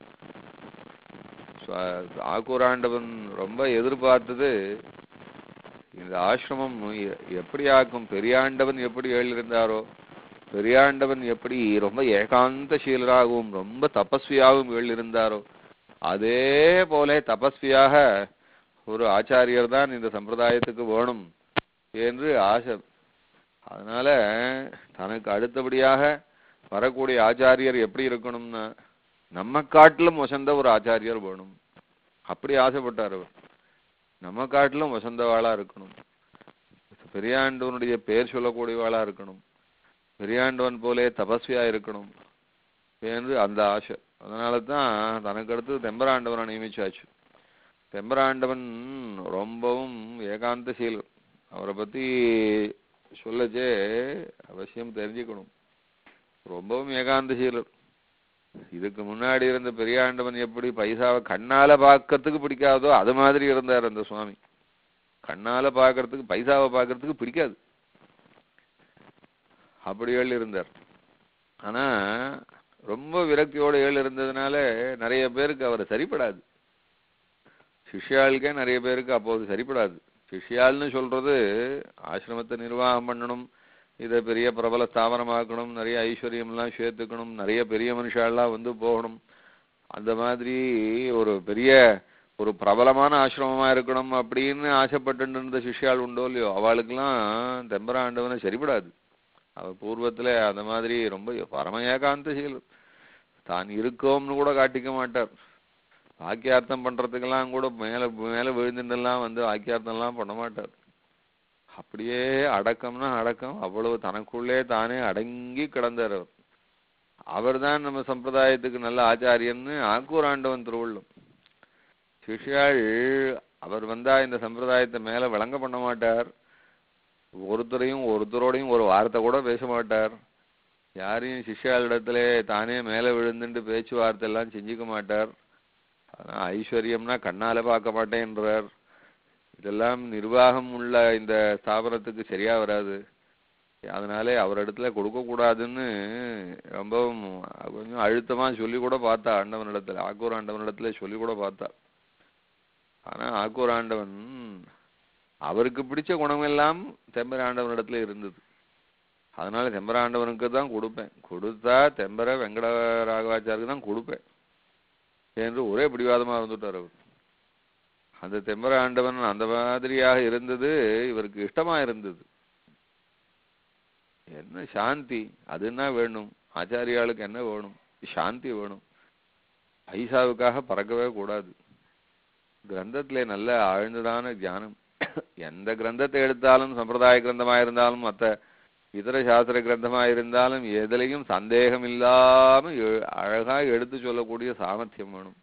சுவ- ஆக்கூராண்டவன் ரொம்ப எதிர்பார்த்தது இந்த ஆசிரமம் எ- எப்படி ஆக்கும் பெரியாண்டவன் எப்படி எழுந்தாரோ பெரியாண்டவன் எப்படி ரொம்ப ஏகாந்த சீலராகவும் ரொம்ப தபஸ்வியாகவும் எழுந்தாரோ அதே போல தபஸ்வியாக ஒரு ஆச்சாரியர் தான் இந்த சம்பிரதாயத்துக்கு வேணும் என்று ஆசை அதனால தனக்கு அடுத்தபடியாக வரக்கூடிய ஆச்சாரியர் எப்படி இருக்கணும்னா நம்ம காட்டிலும் வசந்த ஒரு ஆச்சாரியர் வேணும் அப்படி ஆசைப்பட்டார் அவர் நம்ம காட்டிலும் வசந்தவாளா இருக்கணும் பெரியாண்டவனுடைய பேர் சொல்லக்கூடியவாளா இருக்கணும் பெரியாண்டவன் போலே தபஸ்வியா இருக்கணும் என்று அந்த ஆசை அதனால தான் தனக்கு அடுத்து தெம்பராண்டவனை நியமிச்சாச்சு தெம்பராண்டவன் ரொம்பவும் ஏகாந்தசீலர் அவரை பத்தி சொல்லச்சே அவசியம் தெரிஞ்சுக்கணும் ரொம்பவும் ஏகாந்தசீலர் இதுக்கு முன்னாடி இருந்த பெரியாண்டவன் எப்படி பைசாவை கண்ணால பார்க்கறதுக்கு பிடிக்காதோ அது மாதிரி இருந்தார் அந்த சுவாமி கண்ணால பார்க்கறதுக்கு பைசாவை பார்க்கறதுக்கு பிடிக்காது அப்படி ஏழு இருந்தார் ஆனா ரொம்ப விரக்தியோட ஏழு இருந்ததுனால நிறைய பேருக்கு அவர் சரிப்படாது சிஷ்யாளுக்கே நிறைய பேருக்கு அப்போது சரிப்படாது சிஷ்யாள்னு சொல்றது ஆசிரமத்தை நிர்வாகம் பண்ணணும் இதை பெரிய பிரபல ஸ்தாபனமாக்கணும் நிறைய ஐஸ்வர்யம்லாம் சேர்த்துக்கணும் நிறைய பெரிய மனுஷாலாம் வந்து போகணும் அந்த மாதிரி ஒரு பெரிய ஒரு பிரபலமான ஆசிரமமா இருக்கணும் அப்படின்னு ஆசைப்பட்டு இருந்த சிஷ்யாள் உண்டோ இல்லையோ அவளுக்கெல்லாம் தெம்பராண்டவனை சரிப்படாது அவ பூர்வத்துல அந்த மாதிரி ரொம்ப பரம ஏகாந்தசீலர் தான் இருக்கோம்னு கூட காட்டிக்க மாட்டார் வாக்கியார்த்தம் பண்றதுக்கெல்லாம் கூட மேல மேல விழுந்துட்டெல்லாம் வந்து வாக்கியார்த்தம்லாம் பண்ண மாட்டார் அப்படியே அடக்கம்னா அடக்கம் அவ்வளவு தனக்குள்ளே தானே அடங்கி கிடந்தார் அவர் அவர்தான் நம்ம சம்பிரதாயத்துக்கு நல்ல ஆச்சாரியன்னு ஆக்கூராண்டவன் திருவள்ளும் சிஷ்யாள் அவர் வந்தா இந்த சம்பிரதாயத்தை மேல விளங்க பண்ண மாட்டார் ஒருத்தரையும் ஒருத்தரோடையும் ஒரு வார்த்தை கூட பேச மாட்டார் யாரையும் சிஷ்யாளிடத்துல தானே மேல விழுந்துட்டு பேச்சுவார்த்தை எல்லாம் செஞ்சுக்க மாட்டார் ஆனா ஐஸ்வர்யம்னா கண்ணால பார்க்க மாட்டேன்றார் இதெல்லாம் நிர்வாகம் உள்ள இந்த ஸ்தாபனத்துக்கு சரியா வராது அதனாலே அவரிடத்துல கொடுக்க கூடாதுன்னு ரொம்பவும் கொஞ்சம் அழுத்தமா சொல்லி கூட பார்த்தா ஆண்டவனிடத்துல ஆக்கூர் ஆண்டவனிடத்துல சொல்லி கூட பார்த்தா ஆனா ஆக்கூர் ஆண்டவன் அவருக்கு பிடிச்ச குணமெல்லாம் தெம்பராண்டவனிடத்துல இருந்தது அதனால தெம்பராண்டவனுக்கு தான் கொடுப்பேன் கொடுத்தா தெம்பர வெங்கட ராகவாச்சாருக்கு தான் கொடுப்பேன் என்று ஒரே பிடிவாதமா இருந்துட்டார் அவர் அந்த தெம்பர ஆண்டவன் அந்த மாதிரியாக இருந்தது இவருக்கு இஷ்டமா இருந்தது என்ன சாந்தி அது என்ன வேணும் ஆச்சாரியாளுக்கு என்ன வேணும் சாந்தி வேணும் பைசாவுக்காக பறக்கவே கூடாது கிரந்தத்திலே நல்ல ஆழ்ந்ததான தியானம் எந்த கிரந்தத்தை எடுத்தாலும் சம்பிரதாய கிரந்தமா இருந்தாலும் மற்ற இதர சாஸ்திர கிரந்தமா இருந்தாலும் எதுலையும் சந்தேகம் இல்லாம எ- அழகா எடுத்து சொல்லக்கூடிய சாமர்த்தியம் வேணும்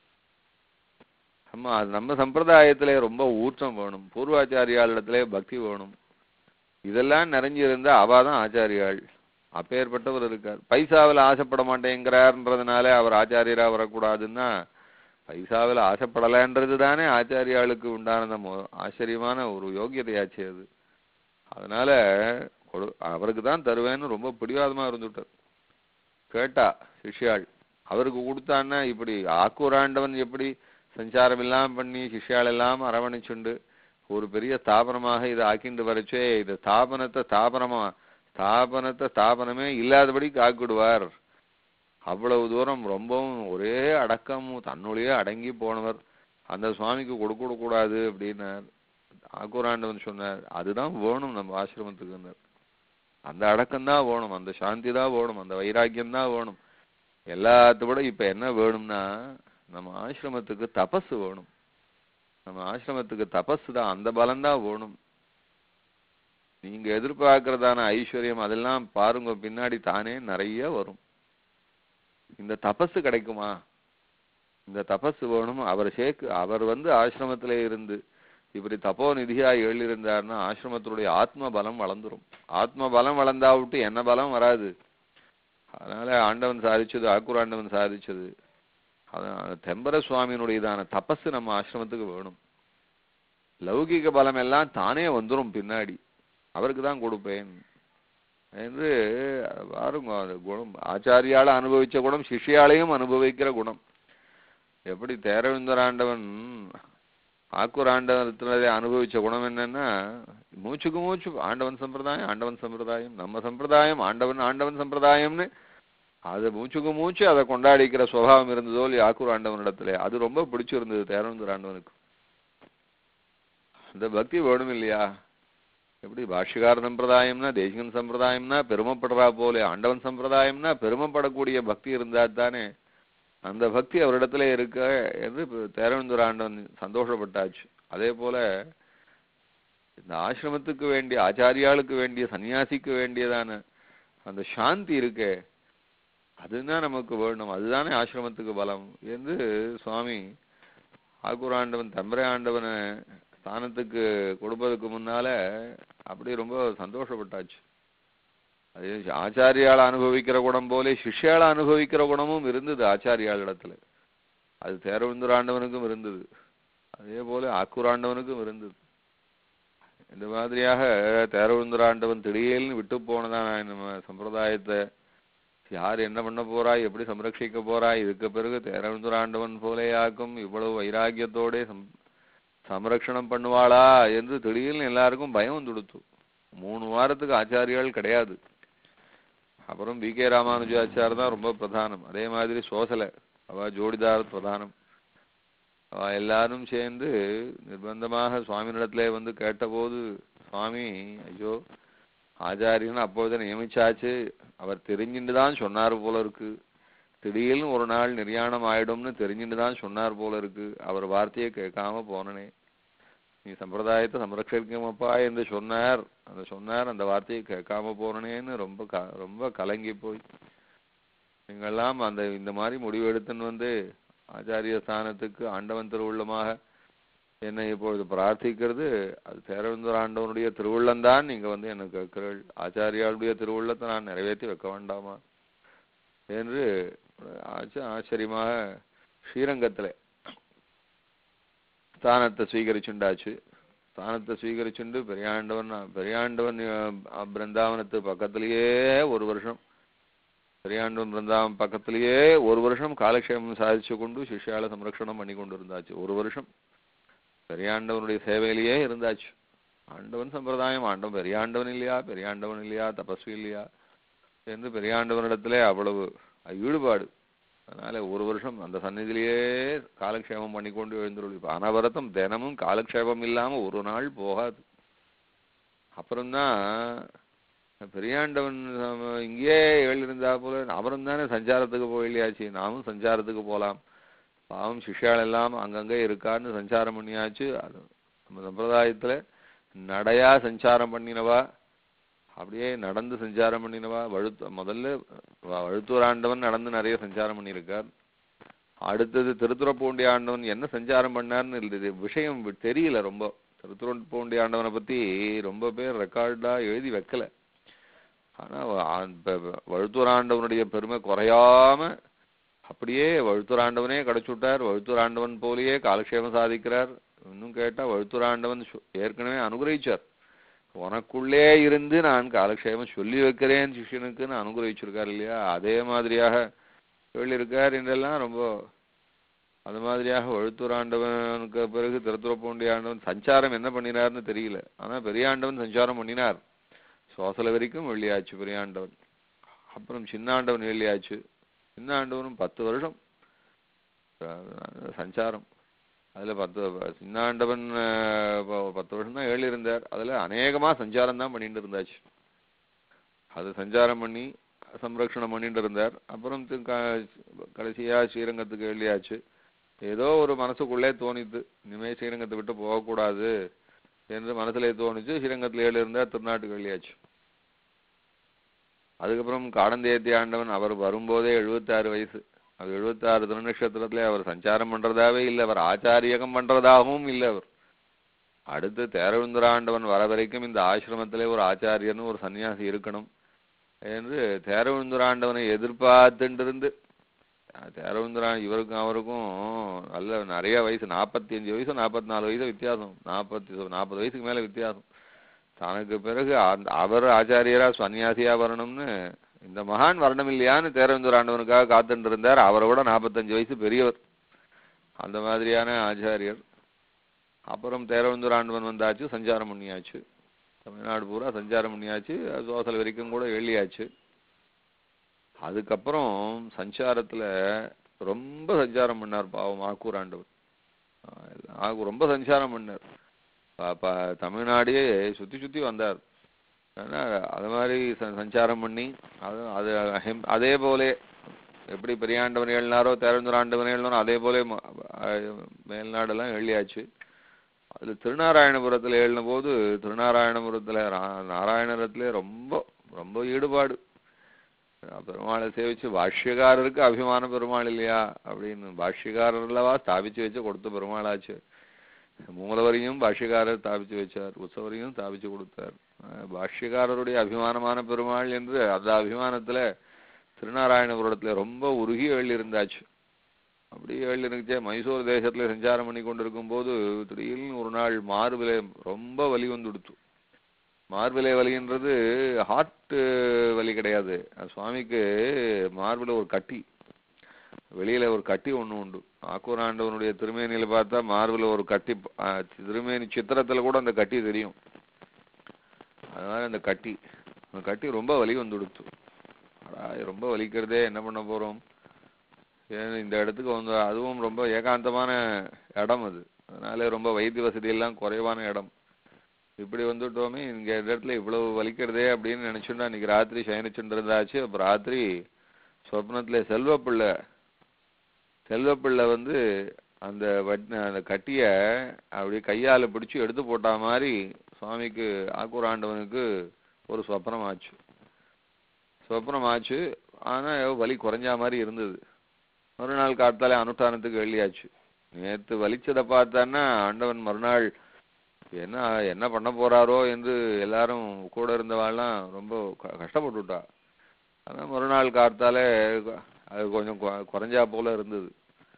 நம்ம அது நம்ம சம்பிரதாயத்திலே ரொம்ப ஊற்றம் வேணும் பூர்வாச்சாரியாளிடத்திலே பக்தி வேணும் இதெல்லாம் நிறைஞ்சு இருந்தா அவ தான் ஆச்சாரியாள் அப்பேற்பட்டவர் இருக்கார் பைசாவில் ஆசைப்பட மாட்டேங்கிறார்ன்றதுனால அவர் ஆச்சாரியரா வரக்கூடாதுன்னா பைசாவில் ஆசைப்படலைன்றது தானே ஆச்சாரியாளுக்கு உண்டான நம்ம ஆச்சரியமான ஒரு யோகியதையாச்சு அது அதனால கொடு அவருக்கு தான் தருவேன்னு ரொம்ப பிடிவாதமா இருந்துட்டார் கேட்டா சிஷ்யாள் அவருக்கு கொடுத்தான்னா இப்படி ஆக்கூராண்டவன் எப்படி சஞ்சாரம் இல்லாம பண்ணி சிஷ்யாள் எல்லாம் அரவணைச்சுண்டு ஒரு பெரிய ஸ்தாபனமாக இதை ஆக்கிண்டு வரச்சே இந்த ஸ்தாபனத்தை ஸ்தாபனமா ஸ்தாபனத்தை ஸ்தாபனமே இல்லாதபடி காக்கிடுவார் அவ்வளவு தூரம் ரொம்பவும் ஒரே அடக்கம் தன்னுடைய அடங்கி போனவர் அந்த சுவாமிக்கு கொடுக்க கூடாது அப்படின்னார் ஆக்கூராண்டவன் சொன்னார் அதுதான் வேணும் நம்ம ஆசிரமத்துக்குன்னார் அந்த அடக்கம் தான் வேணும் அந்த சாந்தி தான் வேணும் அந்த வைராக்கியம் தான் வேணும் எல்லாத்த விட இப்ப என்ன வேணும்னா நம்ம ஆசிரமத்துக்கு தபசு வேணும் நம்ம ஆசிரமத்துக்கு தபசு தான் அந்த பலம் தான் வேணும் நீங்க எதிர்பார்க்கறதான ஐஸ்வர்யம் அதெல்லாம் பாருங்க பின்னாடி தானே நிறைய வரும் இந்த தபசு கிடைக்குமா இந்த தபசு வேணும் அவர் சேர்க்கு அவர் வந்து ஆசிரமத்திலே இருந்து இப்படி தப்போ நிதியா எழுதியிருந்தாருன்னா ஆசிரமத்தினுடைய ஆத்ம பலம் வளர்ந்துரும் ஆத்ம பலம் வளர்ந்தாவிட்டு என்ன பலம் வராது அதனால ஆண்டவன் சாதிச்சது ஆக்கூர் ஆண்டவன் சாதிச்சது அதான் தெம்பர சுவாமியினுடையதான தபசு நம்ம ஆசிரமத்துக்கு வேணும் லௌகிக பலம் எல்லாம் தானே வந்துரும் பின்னாடி அவருக்கு தான் கொடுப்பேன் என்று பாருங்க அந்த குணம் ஆச்சாரியால அனுபவிச்ச குணம் சிஷ்யாலையும் அனுபவிக்கிற குணம் எப்படி தேரவிந்தராண்டவன் ஆக்கூர் ஆண்டவனத்தினரை அனுபவிச்ச குணம் என்னன்னா மூச்சுக்கு மூச்சு ஆண்டவன் சம்பிரதாயம் ஆண்டவன் சம்பிரதாயம் நம்ம சம்பிரதாயம் ஆண்டவன் ஆண்டவன் சம்பிரதாயம்னு அது மூச்சுக்கு மூச்சு அதை கொண்டாடிக்கிற சுபாவம் இருந்ததோ இல்லையா ஆக்கூர் ஆண்டவனிடத்துல அது ரொம்ப பிடிச்சிருந்தது தேரவிந்தர் ஆண்டவனுக்கு அந்த பக்தி வேணும் இல்லையா எப்படி பாஷ்யகார சம்பிரதாயம்னா தேசிகன் சம்பிரதாயம்னா பெருமைப்படுறா போல ஆண்டவன் சம்பிரதாயம்னா பெருமைப்படக்கூடிய பக்தி இருந்தா தானே அந்த பக்தி அவரிடத்துல இருக்க என்று தேரவந்தூர் ஆண்டவன் சந்தோஷப்பட்டாச்சு அதே போல இந்த ஆசிரமத்துக்கு வேண்டிய ஆச்சாரியாளுக்கு வேண்டிய சன்னியாசிக்கு வேண்டியதான அந்த சாந்தி இருக்கே அதுதான் நமக்கு வேணும் அதுதானே ஆசிரமத்துக்கு பலம் என்று சுவாமி ஆக்கூர் ஆண்டவன் தம்பரை ஆண்டவனை ஸ்தானத்துக்கு கொடுப்பதற்கு முன்னால அப்படி ரொம்ப சந்தோஷப்பட்டாச்சு அது ஆச்சாரியால் அனுபவிக்கிற குணம் போல சிஷ்யால அனுபவிக்கிற குணமும் இருந்தது ஆச்சாரியால் இடத்துல அது தேரவிந்தர் ஆண்டவனுக்கும் இருந்தது அதே போல ஆக்கூர் ஆண்டவனுக்கும் இருந்தது இந்த மாதிரியாக தேரவிந்தர் ஆண்டவன் திடீர்னு விட்டு போனதான் நம்ம சம்பிரதாயத்தை யார் என்ன பண்ண போறா எப்படி சம்ரட்சிக்க போறா இதுக்கு பிறகு தேரவிந்தர் ஆண்டவன் போலேயாக்கும் இவ்வளவு வைராக்கியத்தோட சம் சம்ரக்ஷணம் பண்ணுவாளா என்று திடீர்னு எல்லாருக்கும் பயம் வந்துடுத்து மூணு வாரத்துக்கு ஆச்சாரியால் கிடையாது அப்புறம் பி கே ராமானுஜாச்சார் தான் ரொம்ப பிரதானம் அதே மாதிரி சோசலை அவ ஜோடிதார் பிரதானம் அவ எல்லாரும் சேர்ந்து நிர்பந்தமாக சுவாமியிடத்துல வந்து கேட்டபோது சுவாமி ஐயோ ஆச்சாரியன் அப்பொழுது நியமிச்சாச்சு அவர் தெரிஞ்சுட்டு தான் சொன்னார் போல இருக்கு திடீர்னு ஒரு நாள் நிர்யாணம் ஆயிடும்னு தெரிஞ்சுட்டு தான் சொன்னார் போல இருக்கு அவர் வார்த்தையை கேட்காம போனனே நீ சம்பிரதாயத்தை சம்ரட்சிக்கமப்பா என்று சொன்னார் அந்த சொன்னார் அந்த வார்த்தையை கேட்காம போனனேன்னு ரொம்ப க ரொம்ப கலங்கி போய் நீங்கெல்லாம் அந்த இந்த மாதிரி முடிவு எடுத்துன்னு வந்து ஆச்சாரிய ஸ்தானத்துக்கு ஆண்டவன் திருவுள்ளமாக என்னை இப்பொழுது பிரார்த்திக்கிறது அது தேரவந்தர் ஆண்டவனுடைய திருவுள்ளம்தான் நீங்க வந்து எனக்கு கேட்கிறீர்கள் ஆச்சாரியாளுடைய திருவுள்ளத்தை நான் நிறைவேற்றி வைக்க வேண்டாமா என்று ஆச்ச ஆச்சரியமாக ஸ்ரீரங்கத்துல ஸ்தானத்தை ஸ்வீகரிச்சுண்டாச்சு ஸ்தானத்தை ஸ்வீகரிச்சுண்டு பெரியாண்டவன் பெரியாண்டவன் அஹ், பிருந்தாவனத்து பக்கத்திலேயே ஒரு வருஷம் பெரியாண்டவன் பிருந்தாவன் பக்கத்திலேயே ஒரு வருஷம் காலக்ஷேமம் சாதிச்சு கொண்டு சிஷ்யால சம்ரக்ஷணம் பண்ணி கொண்டு இருந்தாச்சு ஒரு வருஷம் பெரியாண்டவனுடைய சேவையிலேயே இருந்தாச்சு ஆண்டவன் சம்பிரதாயம் ஆண்டவன் பெரியாண்டவன் இல்லையா பெரியாண்டவன் இல்லையா தபஸ்வி இல்லையா என்று பெரியாண்டவனிடத்திலே அவ்வளவு ஈடுபாடு அதனால ஒரு வருஷம் அந்த சந்நிதியிலேயே காலக்ஷேபம் பண்ணி கொண்டு எழுந்துருள் இப்ப அனவரத்தம் தினமும் காலக்ஷேபம் இல்லாம ஒரு நாள் போகாது அப்புறம்தான் பெரியாண்டவன் நம்ம இங்கேயே எழுந்திருந்தா போல அவரும் தானே சஞ்சாரத்துக்கு போயிலையாச்சு நாமும் சஞ்சாரத்துக்கு போலாம் பாவம் சிஷ்யாள் எல்லாம் அங்கங்கே இருக்கான்னு சஞ்சாரம் பண்ணியாச்சு அது நம்ம சம்பிரதாயத்துல நடையா சஞ்சாரம் பண்ணினவா அப்படியே நடந்து சஞ்சாரம் பண்ணினவா வழுத்து முதல்ல வ- வழுத்தூர் ஆண்டவன் நடந்து நிறைய சஞ்சாரம் பண்ணியிருக்கார் அடுத்தது திருத்துறப்பூண்டி ஆண்டவன் என்ன சஞ்சாரம் பண்ணார்னு இது விஷயம் வி- தெரியல ரொம்ப திருத்துறப்பூண்டி ஆண்டவனை பத்தி ரொம்ப பேர் ரெக்கார்டா எழுதி வைக்கல ஆனா வ- ஆ- ப- ப- வழுத்தூர் ஆண்டவனுடைய பெருமை குறையாம அப்படியே வழுத்தூர் ஆண்டவனே கிடைச்சுட்டார் வழுத்தூர் ஆண்டவன் போலயே காலக்ஷேபம் சாதிக்கிறார் இன்னும் கேட்டா வழுத்தூர் ஆண்டவன் சொ- ஏற்கனவே அனுகிரகிச்சார் உனக்குள்ளே இருந்து நான் காலக்ஷேபம் சொல்லி வைக்கிறேன் சிஷ்யனுக்குன்னு அனுகிரகிச்சிருக்கார் இல்லையா அதே மாதிரியாக சொல்லியிருக்கார் என்றெல்லாம் ரொம்ப அது மாதிரியாக வழுத்தூர் ஆண்டவனுக்கு பிறகு திருத்துறப்பூண்டி ஆண்டவன் சஞ்சாரம் என்ன பண்ணினார்னு தெரியல ஆனா பெரியாண்டவன் சஞ்சாரம் பண்ணினார் சோசல வரைக்கும் வெள்ளியாச்சு பெரியாண்டவன் அப்புறம் சின்னாண்டவன் வெள்ளியாச்சு சின்ன ஆண்டவனும் பத்து வருஷம் அஹ், சஞ்சாரம் அதுல பத்து சின்னாண்டவன் அஹ், ப- பத்து வருஷம் தான் ஏழு இருந்தார் அதுல அநேகமா சஞ்சாரம் தான் பண்ணிட்டு இருந்தாச்சு அது சஞ்சாரம் பண்ணி சம்ரக்ஷணம் பண்ணிட்டு இருந்தார் அப்புறம் தி- க- கடைசியா ஸ்ரீரங்கத்துக்கு எழுதியாச்சு ஏதோ ஒரு மனசுக்குள்ளே தோணித்து இனிமே ஸ்ரீரங்கத்தை விட்டு போகக்கூடாது என்று மனசுல தோணுச்சு ஸ்ரீரங்கத்துல ஏழு இருந்தார் திருநாட்டுக்கு எழுதியாச்சு அதுக்கப்புறம் காடந்தேத்தி ஆண்டவன் அவர் வரும்போதே எழுபத்தாறு வயசு அது எழுபத்தாறு திருநட்சத்திரத்துல அவர் சஞ்சாரம் பண்றதாவே இல்லை அவர் ஆச்சாரியகம் பண்றதாகவும் இல்லை அவர் அடுத்து தேரவிந்தர ஆண்டவன் வர வரைக்கும் இந்த ஆசிரமத்திலே ஒரு ஆச்சாரியன்னு ஒரு சன்னியாசி இருக்கணும் என்று தேரவிந்தர ஆண்டவனை எதிர்பார்த்துட்டு இருந்து தேரவிந்தரா இவருக்கும் அவருக்கும் நல்ல நிறைய வயசு நாற்பத்தி அஞ்சு வயசு நாற்பத்தி நாலு வயசு வித்தியாசம் நாற்பத்தி நாற்பது வயசுக்கு மேல வித்தியாசம் தனக்கு பிறகு அந்த- அவர் ஆச்சாரியரா சன்னியாசியா வரணும்னு இந்த மகான் வரணும் இல்லையான்னு தேரவிந்தர் ஆண்டவனுக்காக காத்துட்டு இருந்தார் அவரை விட நாற்பத்தஞ்சு வயசு பெரியவர் அந்த மாதிரியான ஆச்சாரியர் அப்புறம் தேரவிந்தர் ஆண்டவன் வந்தாச்சு சஞ்சாரம் பண்ணியாச்சு தமிழ்நாடு பூரா சஞ்சாரம் பண்ணியாச்சு சோசல் வரைக்கும் கூட எழுதியாச்சு அதுக்கப்புறம் சஞ்சாரத்துல ரொம்ப சஞ்சாரம் பண்ணார் பாவம் ஆக்கூர் ஆண்டவர் ஆஹ் ஆகு ரொம்ப சஞ்சாரம் பண்ணார் ப- ப- தமிழ்நாடையே சுத்தி சுத்தி வந்தார் ஆனா அது மாதிரி ச- சஞ்சாரம் பண்ணி அது அது அஹிம்- அதே போலே எப்படி பெரியாண்டவன் எழுனாரோ தேரந்தூராண்டவன் எழுனாரோ அதே போலே ம- அஹ் மேல்நாடெல்லாம் எழுதியாச்சு அதுல திருநாராயணபுரத்துல எழுதின போது திருநாராயணபுரத்துல ரா- நாராயணரத்துல ரொம்ப ரொம்ப ஈடுபாடு பெருமாளை சேவிச்சு பாஷ்யக்காரருக்கு அபிமான பெருமாள் இல்லையா அப்படின்னு பாஷ்யக்காரர்லவா ஸ்தாபிச்சு வச்சு கொடுத்த பெருமாளாச்சு மூலவரையும் பாஷ்யக்காரர் ஸ்தாபிச்சு வச்சார் உற்சவரையும் ஸ்தாபிச்சு கொடுத்தார் அஹ் பாஷ்யக்காரருடைய அபிமானமான பெருமாள் என்று அந்த அபிமானத்துல திருநாராயணபுரத்துல ரொம்ப உருகி எழுந்திருந்தாச்சு அப்படி எழுந்திருந்துச்சே மைசூர் தேசத்துல சஞ்சாரம் பண்ணி கொண்டிருக்கும் போது திடீர்னு ஒரு நாள் மார்பிலே ரொம்ப வலி வந்து கொடுத்து மார்பிலே வலின்றது ஹார்ட் வலி கிடையாது அது சுவாமிக்கு மார்பில ஒரு கட்டி வெளியில ஒரு கட்டி ஒண்ணு உண்டு ஆக்கூராண்டவனுடைய திருமேனியில பார்த்தா மார்பில ஒரு கட்டி ஆ, திருமேனி சித்திரத்துல கூட அந்த கட்டி தெரியும் அதனால அந்த கட்டி அந்த கட்டி ரொம்ப வலி வந்து கொடுத்து அடா, இது ரொம்ப வலிக்கிறதே என்ன பண்ண போறோம் ஏன் இந்த இடத்துக்கு வந்து அதுவும் ரொம்ப ஏகாந்தமான இடம் அது அதனால ரொம்ப வைத்திய வசதி எல்லாம் குறைவான இடம் இப்படி வந்துட்டோமே இங்க இந்த இடத்துல இவ்வளவு வலிக்கிறதே அப்படின்னு நினைச்சுட்டா அன்னைக்கு ராத்திரி சயனிச்சுட்டு இருந்தாச்சு அப்ப ராத்திரி சொப்னத்துல செல்வப்பிள்ளை செல்வப்பிள்ளை வந்து அந்த வட் அந்த கட்டிய அப்படியே கையால பிடிச்சு எடுத்து போட்டா மாதிரி சுவாமிக்கு ஆக்கூராண்டவனுக்கு ஒரு சொப்பனம் ஆச்சு சொப்பனம் ஆச்சு ஆனா ஏதோ வலி குறைஞ்சா மாதிரி இருந்தது மறுநாள் காத்தாலே அனுஷ்டானத்துக்கு வெளியாச்சு நேத்து வலிச்சதை பார்த்தான்னா ஆண்டவன் மறுநாள் என்ன என்ன பண்ண போறாரோ என்று எல்லாரும் கூட இருந்தவாள்லாம் ரொம்ப க- கஷ்டப்பட்டுட்டா அதான் மறுநாள் காத்தாலே அது கொஞ்சம் கொ- குறைஞ்சா போல இருந்தது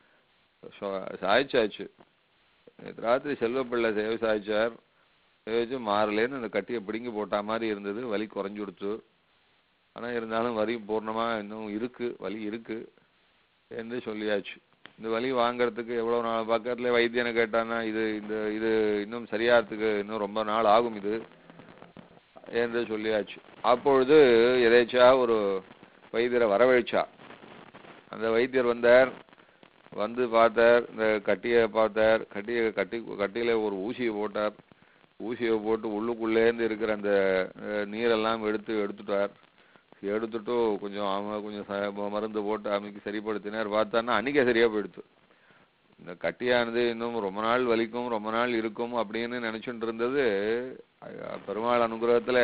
சோ- சாய்ச்சாச்சு நேத்து ராத்திரி செல்வப்பிள்ளை சேவை சாய்ச்சார் சேவிச்சு மாறலேன்னு அந்த கட்டியை பிடுங்கி போட்டா மாதிரி இருந்தது வலி குறைஞ்சு கொடுத்து ஆனா இருந்தாலும் வலி பூர்ணமா இன்னும் இருக்கு வலி இருக்கு என்று சொல்லியாச்சு இந்த வலி வாங்குறதுக்கு எவ்வளவு நாள் பக்கத்துல வைத்தியனை கேட்டானா இது இந்த இது இன்னும் சரியாகிறதுக்கு இன்னும் ரொம்ப நாள் ஆகும் இது என்று சொல்லியாச்சு அப்பொழுது எதேச்சா ஒரு வைத்தியரை வரவழைச்சா அந்த வைத்தியர் வந்தார் வந்து பார்த்தார் இந்த கட்டியை பார்த்தார் கட்டியை கட்டி கட்டியில ஒரு ஊசியை போட்டார் ஊசியை போட்டு உள்ளுக்குள்ளேருந்து இருக்கிற அந்த அஹ், நீரெல்லாம் எடுத்து எடுத்துட்டார் எடுத்துட்டு கொஞ்சம் அவன் கொஞ்சம் ச- மருந்து போட்டு அமைக்கு சரிப்படுத்தினார் பார்த்தான்னா அன்னைக்கே சரியா போயிடுத்து இந்த கட்டியானது இன்னும் ரொம்ப நாள் வலிக்கும் ரொம்ப நாள் இருக்கும் அப்படின்னு நினைச்சுட்டு இருந்தது அஹ், பெருமாள் அனுகிரகத்துல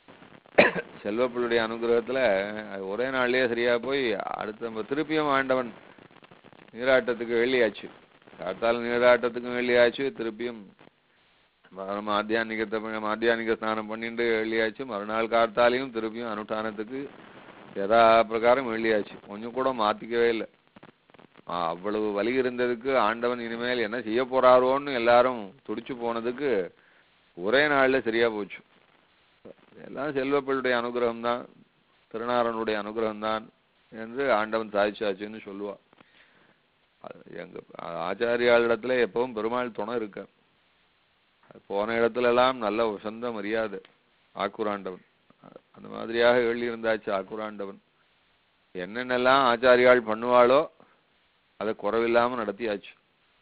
செல்வப்பிள்ளுடைய அனுகிரகத்துல அது ஒரே நாள்லயே சரியா போய் அடுத்த நம்ம திருப்பியும் ஆண்டவன் நீராட்டத்துக்கு வெளியாச்சு காத்தால நீராட்டத்துக்கும் வெளியாச்சு திருப்பியும் ம- மாத்தியானிகத்தை பண்ண- மாத்தியானிக ஸ்நானம் பண்ணிட்டு வெளியாச்சு மறுநாள் காத்தாலையும் திருப்பியும் அனுஷ்டானத்துக்கு யதா பிரகாரம் வெளியாச்சு கொஞ்சம் கூட மாத்திக்கவே இல்லை அவ்வளவு வலி இருந்ததுக்கு ஆண்டவன் இனிமேல் என்ன செய்ய போறாரோன்னு எல்லாரும் துடிச்சு போனதுக்கு ஒரே நாள்ல சரியா போச்சு எல்லாம் செல்வப்பிள்ளுடைய அனுகிரகம் தான் திருநாரனுடைய அனுகிரகம் தான் என்று ஆண்டவன் சாதிச்சாச்சுன்னு சொல்லுவா அது எங்க ஆச்சாரியாளிடத்துல எப்பவும் பெருமாள் துணை இருக்க போன இடத்துல எல்லாம் நல்ல உசந்த மரியாதை ஆக்குராண்டவன் அந்த மாதிரியாக எழுதியிருந்தாச்சு ஆக்குராண்டவன் என்னென்னலாம் ஆச்சாரியாள் பண்ணுவாளோ அதை குறைவில்லாம நடத்தியாச்சு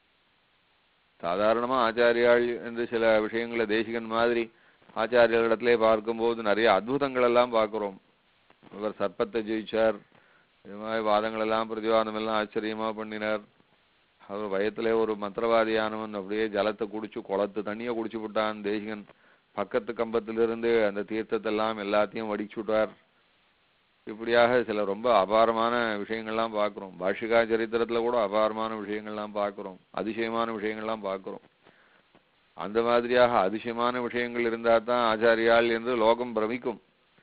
சாதாரணமா ஆச்சாரியாள் என்று சில விஷயங்களை தேசிகன் மாதிரி ஆச்சாரியர்களிடத்திலே பார்க்கும்போது நிறைய அற்புதங்கள் எல்லாம் பார்க்கிறோம் இவர் சர்ப்பத்தை ஜெயிச்சார் இது மாதிரி வாதங்கள் எல்லாம் பிரதிவாதம் எல்லாம் ஆச்சரியமா பண்ணினார் அவர் வயத்திலே ஒரு மந்திரவாதியானவன் அப்படியே ஜலத்தை குடிச்சு குளத்து தண்ணியை குடிச்சு விட்டான் தேசிகன் பக்கத்து கம்பத்திலிருந்து அந்த தீர்த்தத்தை எல்லாம் எல்லாத்தையும் வடிச்சு விட்டார் இப்படியாக சில ரொம்ப அபாரமான விஷயங்கள்லாம் பார்க்கிறோம் பாஷிகா சரித்திரத்துல கூட அபாரமான விஷயங்கள்லாம் பார்க்கிறோம் அதிசயமான விஷயங்கள்லாம் பார்க்கிறோம் அந்த மாதிரியாக அதிசயமான விஷயங்கள் இருந்தா தான் ஆச்சாரியாள் என்று லோகம் பிரமிக்கும்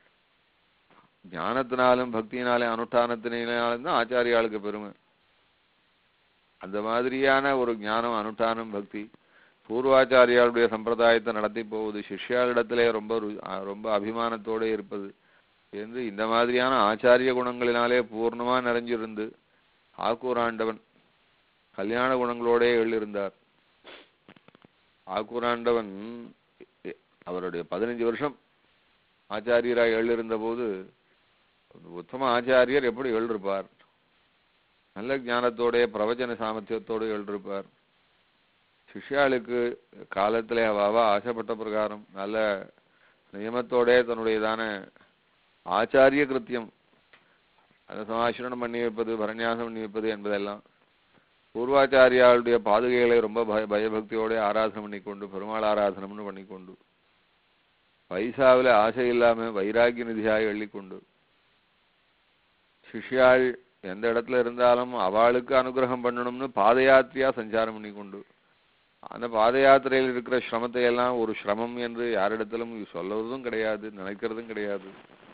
ஞானத்தினாலும் பக்தியினாலே அனுஷ்டானத்தினாலும் தான் ஆச்சாரியாளுக்கு பெருமை அந்த மாதிரியான ஒரு ஞானம் அனுஷ்டானம் பக்தி பூர்வாச்சாரியாளுடைய சம்பிரதாயத்தை நடத்தி போவது சிஷ்யாளிடத்திலே ரொம்ப ரு- அஹ் ரொம்ப அபிமானத்தோடு இருப்பது என்று இந்த மாதிரியான ஆச்சாரிய குணங்களினாலே பூர்ணமா நிறைஞ்சிருந்து ஆக்கூராண்டவன் கல்யாண குணங்களோடே எழுந்தார் ஆக்கூராண்டவன் எ- அவருடைய பதினஞ்சு வருஷம் ஆச்சாரியராய் எழுந்திருந்த போது உத்தம ஆச்சாரியர் எப்படி எழுந்திருப்பார் நல்ல ஞானத்தோட பிரவச்சன சாமர்த்தியத்தோடு எழுந்திருப்பார் சிஷ்யாளுக்கு காலத்திலே அவாவா ஆசைப்பட்ட பிரகாரம் நல்ல நியமத்தோட தன்னுடையதான ஆச்சாரிய கிருத்தியம் அதை சமாசிரணம் பண்ணி வைப்பது பரநியாசம் பண்ணி வைப்பது என்பதெல்லாம் பூர்வாச்சாரியாளுடைய பாதுகைகளை ரொம்ப பய பயபக்தியோட ஆராதனை பண்ணிக்கொண்டு பெருமாள் ஆராதனம்னு பண்ணிக்கொண்டு பைசாவில் ஆசை இல்லாம வைராகிய நிதியாக எள்ளிக்கொண்டு சிஷ்யாள் எந்த இடத்துல இருந்தாலும் அவளுக்கு அனுகிரகம் பண்ணணும்னு பாத யாத்திரையா சஞ்சாரம் பண்ணிக்கொண்டு அந்த பாத யாத்திரையில் இருக்கிற சிரமத்தை எல்லாம் ஒரு சிரமம் என்று யாரிடத்திலும் சொல்லுவதும் கிடையாது நினைக்கிறதும் கிடையாது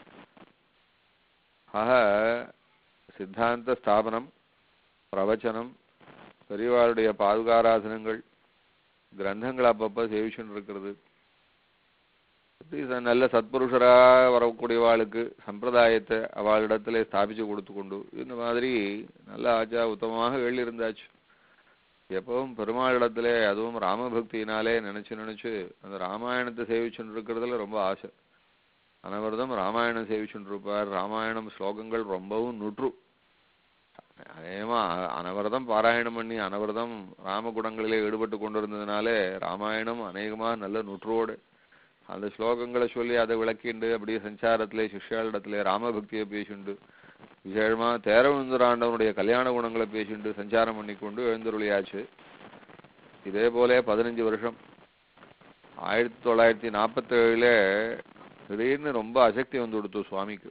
ஆக சித்தாந்த ஸ்தாபனம் பிரவச்சனம் பெரியவாளுடைய பாதுகாராசனங்கள் கிரந்தங்கள் அப்பப்ப சேவிச்சுட்டு இருக்கிறது இப்படி ச- நல்ல சத்புருஷரா வரக்கூடியவாளுக்கு சம்பிரதாயத்தை அவளிடத்திலே ஸ்தாபிச்சு கொடுத்து கொண்டு இந்த மாதிரி நல்ல ஆச்சா உத்தமமாக எழுந்தாச்சு எப்பவும் பெருமாளிடத்திலே அதுவும் ராமபக்தியினாலே நினைச்சு நினைச்சு அந்த ராமாயணத்தை சேவிச்சுட்டு இருக்கிறதுல ரொம்ப ஆசை அனவரதம் ராமாயணம் சேவிச்சுட்டு இருப்பார் ராமாயணம் ஸ்லோகங்கள் ரொம்பவும் நுற்று அதேமா அனவரதம் பாராயணம் பண்ணி அனவரதம் ராமகுணங்களிலே ஈடுபட்டு கொண்டிருந்ததுனாலே ராமாயணம் அநேகமா நல்ல நுற்றோடு அந்த ஸ்லோகங்களை சொல்லி அதை விளக்கிண்டு அப்படியே சஞ்சாரத்திலே சிஷ்யாளிடத்திலே ராமபக்தியை பேசிண்டு விசேஷமா தேரவிந்தராண்டவனுடைய கல்யாண குணங்களை பேசிண்டு சஞ்சாரம் பண்ணிக்கொண்டு எழுந்தருளியாச்சு இதே போல பதினஞ்சு வருஷம் ஆயிரத்தி தொள்ளாயிரத்தி நாற்பத்தேழுல திடீர்னு ரொம்ப அசக்தி வந்து கொடுத்து சுவாமிக்கு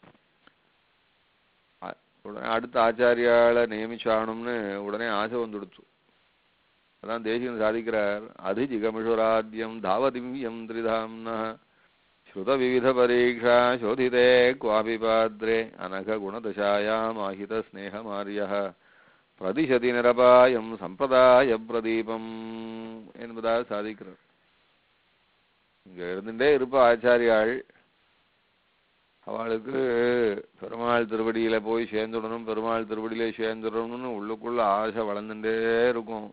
அ- உடனே அடுத்த ஆச்சாரியால நியமிச்சாகணும்னு உடனே ஆசை வந்து கொடுத்து அதான் தேசிகன் சாதிக்கிறார் அதிஜிகமிஷுராத்யம் தாவதிவ்யம் திரிதாம்னா ஸ்ருத விவித பரீட்சா சோதிதே குவாபி பாத்ரே அனக குணதசாயாம் ஆஹித ஸ்நேகமாரிய பிரதிசதி நிரபாயம் சம்பிரதாய பிரதீபம் என்பதாக சாதிக்கிறார் இங்க இருந்துட்டே இருப்பா ஆச்சாரியாள் அவளுக்கு பெருமாள் திருவடியில போய் சேர்ந்துடணும் பெருமாள் திருவடியில சேர்ந்துடணும்னு உள்ளுக்குள்ள ஆசை வளர்ந்துட்டே இருக்கும்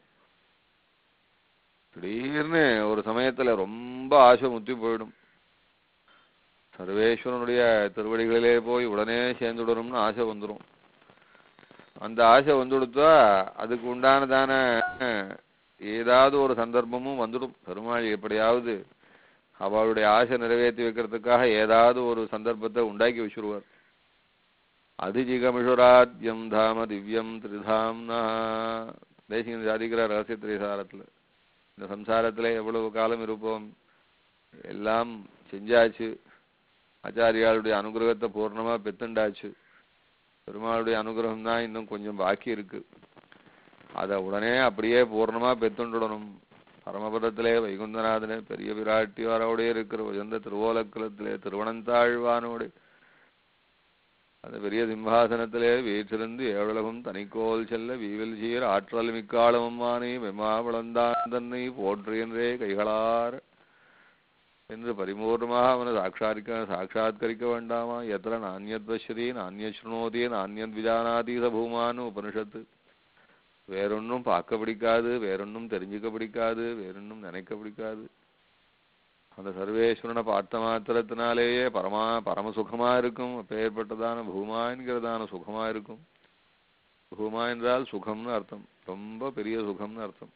திடீர்னு ஒரு சமயத்துல ரொம்ப ஆசை முத்தி போயிடும் சர்வேஸ்வரனுடைய திருவடிகளிலே போய் உடனே சேர்ந்துடணும்னு ஆசை வந்துடும் அந்த ஆசை வந்துடுத்தா அதுக்கு உண்டானதான ஏதாவது ஒரு சந்தர்ப்பமும் வந்துடும் பெருமாள் எப்படியாவது அவளுடைய ஆசை நிறைவேற்றி வைக்கிறதுக்காக ஏதாவது ஒரு சந்தர்ப்பத்தை உண்டாக்கி வச்சிருவார் அதிஜிகமிஷுராத்யம் தாம திவ்யம் திரிதாம்னா தேசிகன் சாதிக்கிற ரகசிய திரிசாரத்துல இந்த சம்சாரத்துல எவ்வளவு காலம் இருப்போம் எல்லாம் செஞ்சாச்சு ஆச்சாரியாளுடைய அனுகிரகத்தை பூர்ணமா பெத்துண்டாச்சு பெருமாளுடைய அனுகிரகம் தான் இன்னும் கொஞ்சம் பாக்கி இருக்கு அதை உடனே அப்படியே பூர்ணமா பெத்துண்டுடணும் பரமபதத்திலே வைகுந்தநாதனே பெரிய விராட்டியாரோட இருக்கிற உயர்ந்த திருவோலக்குலத்திலே திருவனந்தாழ்வானோடு அந்த பெரிய சிம்ஹாசனத்திலே வீற்றிருந்து ஏழுலகும் தனிக்கோல் செல்ல வீவில் சீர் ஆற்றல் மிக்காளமும்மானே வெம்மாவளந்தான் தன்னை போற்றியன்றே கைகளார் என்று பரிபூர்ணமாக அவனை சாட்சாரிக்க சாட்சாத்கரிக்க வேண்டாமா எத்திர நானியத் பஷ்யதி நானியத் ஸ்ருணோதி நானியத் விஜானாதி ச பூமான்னு உபனிஷத்து வேறொன்னும் பார்க்க பிடிக்காது வேறொன்னும் தெரிஞ்சுக்க பிடிக்காது வேறொன்னும் நினைக்க பிடிக்காது அந்த சர்வேஸ்வரனை பார்த்த மாத்திரத்தினாலேயே பரமா பரம சுகமா இருக்கும் அப்பேற்பட்டதான பூமா என்கிறதான சுகமா இருக்கும் பூமா என்றால் சுகம்னு அர்த்தம் ரொம்ப பெரிய சுகம்னு அர்த்தம்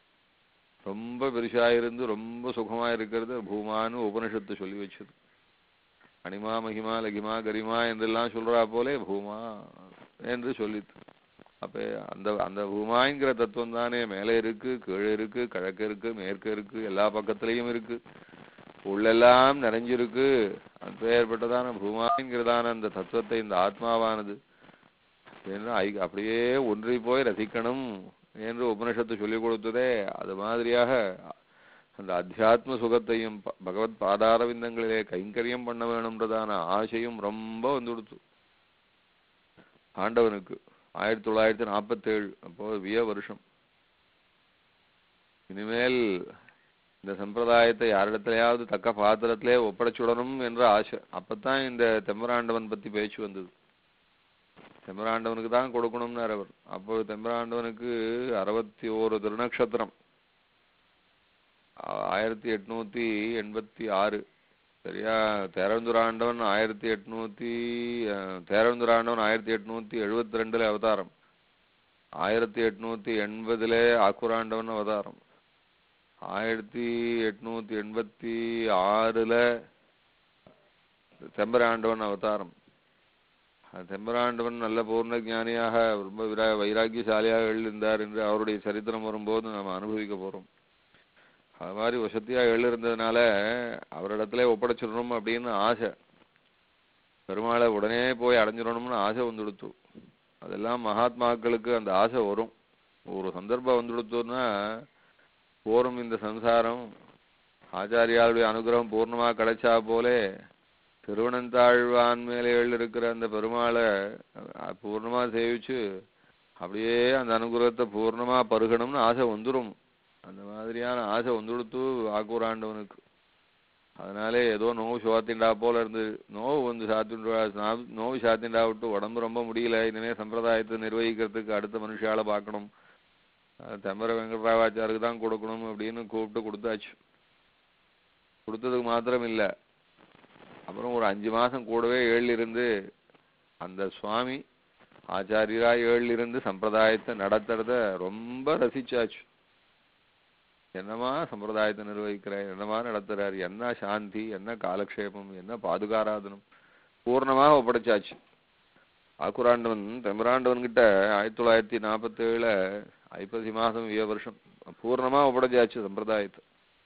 ரொம்ப பெருசா இருந்து ரொம்ப சுகமா இருக்கிறது பூமான்னு உபனிஷத்து சொல்லி வச்சது அனிமா மகிமா லகிமா கரிமா என்றெல்லாம் சொல்றா போலே பூமா என்று சொல்லித்து அப்ப அந்த அந்த பூமாங்கிற தத்துவம் தானே மேலே இருக்கு கீழே இருக்கு கிழக்கு இருக்கு மேற்கு இருக்கு எல்லா பக்கத்துலயும் இருக்கு உள்ளெல்லாம் நிறைஞ்சிருக்கு அப்பேற்பட்டதான பூமாங்கிறதான அந்த தத்துவத்தை இந்த ஆத்மாவானது என்று ஐ- அப்படியே ஒன்றி போய் ரசிக்கணும் என்று உபனிஷத்து சொல்லிக் கொடுத்ததே அது மாதிரியாக அந்த அத்தியாத்ம சுகத்தையும் ப- பகவத் பாதாரவிந்தங்களிலே கைங்கரியம் பண்ண வேணும்ன்றதான ஆசையும் ரொம்ப வந்து கொடுத்து ஆண்டவனுக்கு ஆயிரத்தி தொள்ளாயிரத்தி நாற்பத்தேழு அப்போ விய வருஷம் இனிமேல் இந்த சம்பிரதாயத்தை யாரிடத்திலேயாவது தக்க பாத்திரத்திலே ஒப்படைச்சுடணும் என்ற ஆசை அப்பதான் இந்த தெம்பராண்டவன் பத்தி பேச்சு வந்தது தெம்பராண்டவனுக்கு தான் கொடுக்கணும்னார் அவர் அப்போ தெம்பராண்டவனுக்கு அறுபத்தி ஓரு திருநக்ஷத்திரம் ஆ- ஆயிரத்தி எட்நூத்தி எண்பத்தி ஆறு சரியா தேரந்துராண்டவன் ஆயிரத்தி எட்நூத்தி அஹ், தேரந்துராண்டவன் ஆயிரத்தி எட்நூத்தி எழுபத்தி ரெண்டுல அவதாரம் ஆயிரத்தி எட்நூத்தி எண்பதுல ஆக்குராண்டவன் அவதாரம் ஆயிரத்தி எட்நூத்தி எண்பத்தி ஆறுல செம்பராண்டவன் அவதாரம் அந்த செம்பராண்டவன் நல்ல பூர்ண ஞானியாக ரொம்ப விரா வைராக்கியசாலியாக எழுந்தார் என்று அவருடைய சரித்திரம் வரும்போது நம்ம அனுபவிக்க போறோம் அது மாதிரி வசதியா எழுந்ததுனால அவரிடத்துல ஒப்படைச்சிடணும் அப்படின்னு ஆசை பெருமாளை உடனே போய் அடைஞ்சிடணும்னு ஆசை வந்துடுத்து அதெல்லாம் மகாத்மாக்களுக்கு அந்த ஆசை வரும் ஒரு சந்தர்ப்பம் வந்துடுத்தோன்னா போரும் இந்த சம்சாரம் ஆச்சாரியாளுடைய அனுகிரகம் பூர்ணமா கிடைச்சா போலே திருவனந்தாழ்வான் மேலே இருக்கிற அந்த பெருமாளை அஹ், பூர்ணமா சேவிச்சு அப்படியே அந்த அனுகிரகத்தை பூர்ணமா பருகணும்னு ஆசை வந்துடும் அந்த மாதிரியான ஆசை வந்துடுத்து ஆக்கூராண்டவனுக்கு அதனாலே ஏதோ நோவு சுவாத்திண்டா போல இருந்து நோவு வந்து சாத்திண்டா நோவு சாத்திண்டா விட்டு உடம்பு ரொம்ப முடியல இனிமே சம்பிரதாயத்தை நிர்வகிக்கிறதுக்கு அடுத்த மனுஷால பார்க்கணும் அது தெம்பர வெங்கட்ராவாச்சாருக்கு தான் கொடுக்கணும் அப்படின்னு கூப்பிட்டு கொடுத்தாச்சு கொடுத்ததுக்கு மாத்திரம் இல்ல அப்புறம் ஒரு அஞ்சு மாசம் கூடவே ஏழு இருந்து அந்த சுவாமி ஆச்சாரியரா ஏழு இருந்து சம்பிரதாயத்தை நடத்துறத ரொம்ப ரசிச்சாச்சு என்னமா சம்பிரதாயத்தை நிர்வகிக்கிற என்னமா நடத்துறார் என்ன சாந்தி என்ன காலக்ஷேபம் என்ன பாதுகாராதனம் பூர்ணமாக ஒப்படைச்சாச்சு ஆக்குராண்டவன் தெம்பராண்டவன் கிட்ட ஆயிரத்தி தொள்ளாயிரத்தி நாற்பத்தி ஏழுல ஐப்பசி மாசம் விய வருஷம் பூர்ணமா ஒப்படைச்சாச்சு சம்பிரதாயத்தை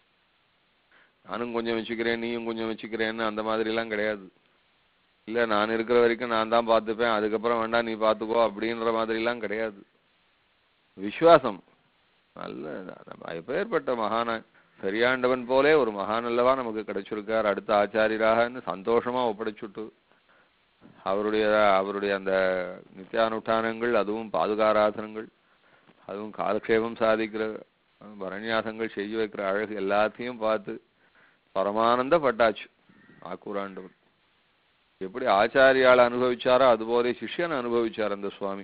நானும் கொஞ்சம் வச்சுக்கிறேன் நீயும் கொஞ்சம் வச்சுக்கிறேன்னு அந்த மாதிரி எல்லாம் கிடையாது இல்ல நான் இருக்கிற வரைக்கும் நான் தான் பார்த்துப்பேன் அதுக்கப்புறம் வேண்டாம் நீ பார்த்துக்கோ அப்படின்ற மாதிரி எல்லாம் கிடையாது விசுவாசம் நல்ல நம்ம எப்பேற்பட்ட மகான பெரியாண்டவன் போலே ஒரு மகான் அல்லவா நமக்கு கிடைச்சிருக்கார் அடுத்த ஆச்சாரியராகன்னு சந்தோஷமா ஒப்படைச்சுட்டு அவருடைய அவருடைய அந்த நித்தியானுஷ்டானங்கள் அதுவும் பாதுகாராசனங்கள் அதுவும் காலக்ஷேபம் சாதிக்கிற அஹ், பரநியாசங்கள் செய்ய வைக்கிற அழகு எல்லாத்தையும் பார்த்து பரமானந்தப்பட்டாச்சு ஆக்கூராண்டவன் எப்படி ஆச்சாரியால் அனுபவிச்சாரோ அதுபோல சிஷ்யன் அனுபவிச்சார் அந்த சுவாமி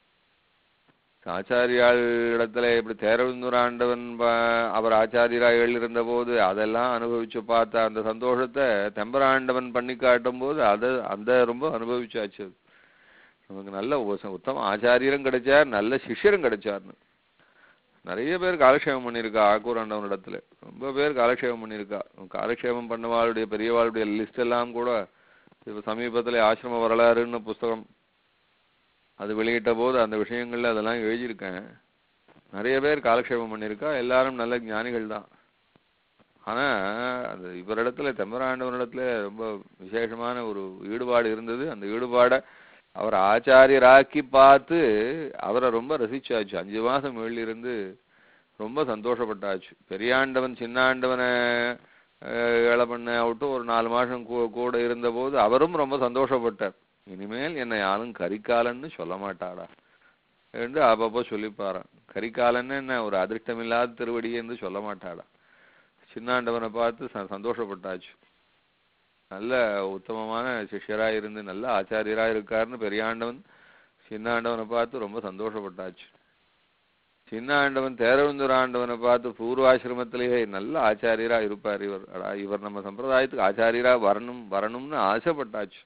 ஆச்சாரியாள் இடத்துல இப்படி தேரவிந்தூர் ஆண்டவன் ப- அவர் ஆச்சாரியரா எழுதிருந்த போது அதெல்லாம் அனுபவிச்சு பார்த்த அந்த சந்தோஷத்தை தெம்பராண்டவன் பண்ணி காட்டும் போது அதை அந்த ரொம்ப அனுபவிச்சாச்சு அது. நமக்கு நல்ல உச- உத்தம ஆச்சாரியரும் கிடைச்சார் நல்ல சிஷ்யரும் கிடைச்சார்னு நிறைய பேர் காலக்ஷேபம் பண்ணியிருக்கா ஆக்கூர் ஆண்டவன் இடத்துல ரொம்ப பேர் காலக்ஷேபம் பண்ணியிருக்கா காலக்ஷேபம் பண்ணவாளுடைய பெரியவாளுடைய லிஸ்ட் எல்லாம் கூட இப்ப சமீபத்துல ஆசிரம வரலாறுன்னு புஸ்தகம் அது வெளியிட்ட போது அந்த விஷயங்கள்ல அதெல்லாம் எழுதியிருக்கேன் நிறைய பேர் காலக்ஷேபம் பண்ணியிருக்கா எல்லாரும் நல்ல ஞானிகள் தான் ஆனா அந்த இவரிடத்துல தெம்பராண்டவனிடத்துல ரொம்ப விசேஷமான ஒரு ஈடுபாடு இருந்தது அந்த ஈடுபாடை அவர் ஆச்சாரியராக்கி பார்த்து அவரை ரொம்ப ரசிச்சாச்சு அஞ்சு மாசம் இருந்து ரொம்ப சந்தோஷப்பட்டாச்சு பெரியாண்டவன் சின்னாண்டவனை அஹ், ஏழை பண்ண விட்டு ஒரு நாலு மாசம் கூ- கூட இருந்தபோது அவரும் ரொம்ப சந்தோஷப்பட்டார் இனிமேல் என்னை யாரும் கரிகாலன்னு சொல்ல மாட்டாடா என்று அப்பப்போ சொல்லிப்பாராம் கரிகாலன்னு என்ன ஒரு அதிர்ஷ்டமில்லாத திருவடி என்று சொல்ல மாட்டாடா சின்னாண்டவனை பார்த்து ச- சந்தோஷப்பட்டாச்சு நல்ல உத்தமமான சிஷ்யரா இருந்து நல்ல ஆச்சாரியரா இருக்காருன்னு பெரியாண்டவன் சின்னாண்டவனை பார்த்து ரொம்ப சந்தோஷப்பட்டாச்சு சின்ன ஆண்டவன் தேரவிந்தூர் ஆண்டவனை பார்த்து பூர்வாசிரமத்திலேயே நல்ல ஆச்சாரியரா இருப்பார் இவர் அடா இவர் நம்ம சம்பிரதாயத்துக்கு ஆச்சாரியரா வரணும் வரணும்னு ஆசைப்பட்டாச்சு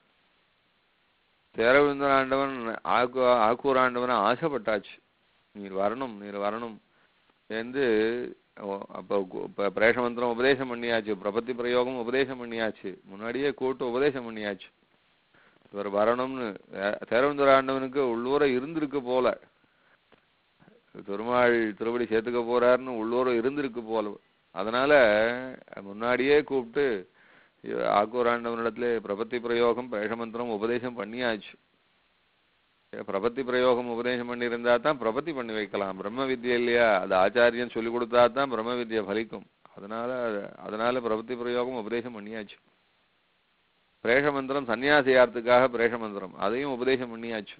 தேரவிந்தூர் ஆண்டவன் ஆக்கு ஆக்கூர் ஆண்டவனை ஆசைப்பட்டாச்சு நீர் வரணும் நீர் வரணும் என்று ஓ- அப்போ கு- இப்ப பிரேஷ மந்திரம் உபதேசம் பண்ணியாச்சு பிரபத்தி பிரயோகம் உபதேசம் பண்ணியாச்சு முன்னாடியே கூட்டு உபதேசம் பண்ணியாச்சு இவர் வரணும்னு தேரவிந்தூர் ஆண்டவனுக்கு உள்ளூர இருந்திருக்கு போல பெருமாள் திருவடி சேர்த்துக்க போறாருன்னு உள்ளூர இருந்திருக்கு போல அதனால முன்னாடியே கூப்பிட்டு இவ- ஆக்கூர் ஆண்டவனிடத்துல பிரபத்தி பிரயோகம் பிரேஷமந்திரம் உபதேசம் பண்ணியாச்சு ஏ, பிரபத்தி பிரயோகம் உபதேசம் பண்ணியிருந்தா தான் பிரபத்தி பண்ணி வைக்கலாம் பிரம்ம வித்யை இல்லையா அது ஆச்சாரியன் சொல்லி கொடுத்தா தான் பிரம்ம வித்யை பலிக்கும் அதனால அதனால பிரபத்தி பிரயோகம் உபதேசம் பண்ணியாச்சு பிரேஷ மந்திரம் சன்னியாசியார்த்துக்காக பிரேஷ மந்திரம் அதையும் உபதேசம் பண்ணியாச்சு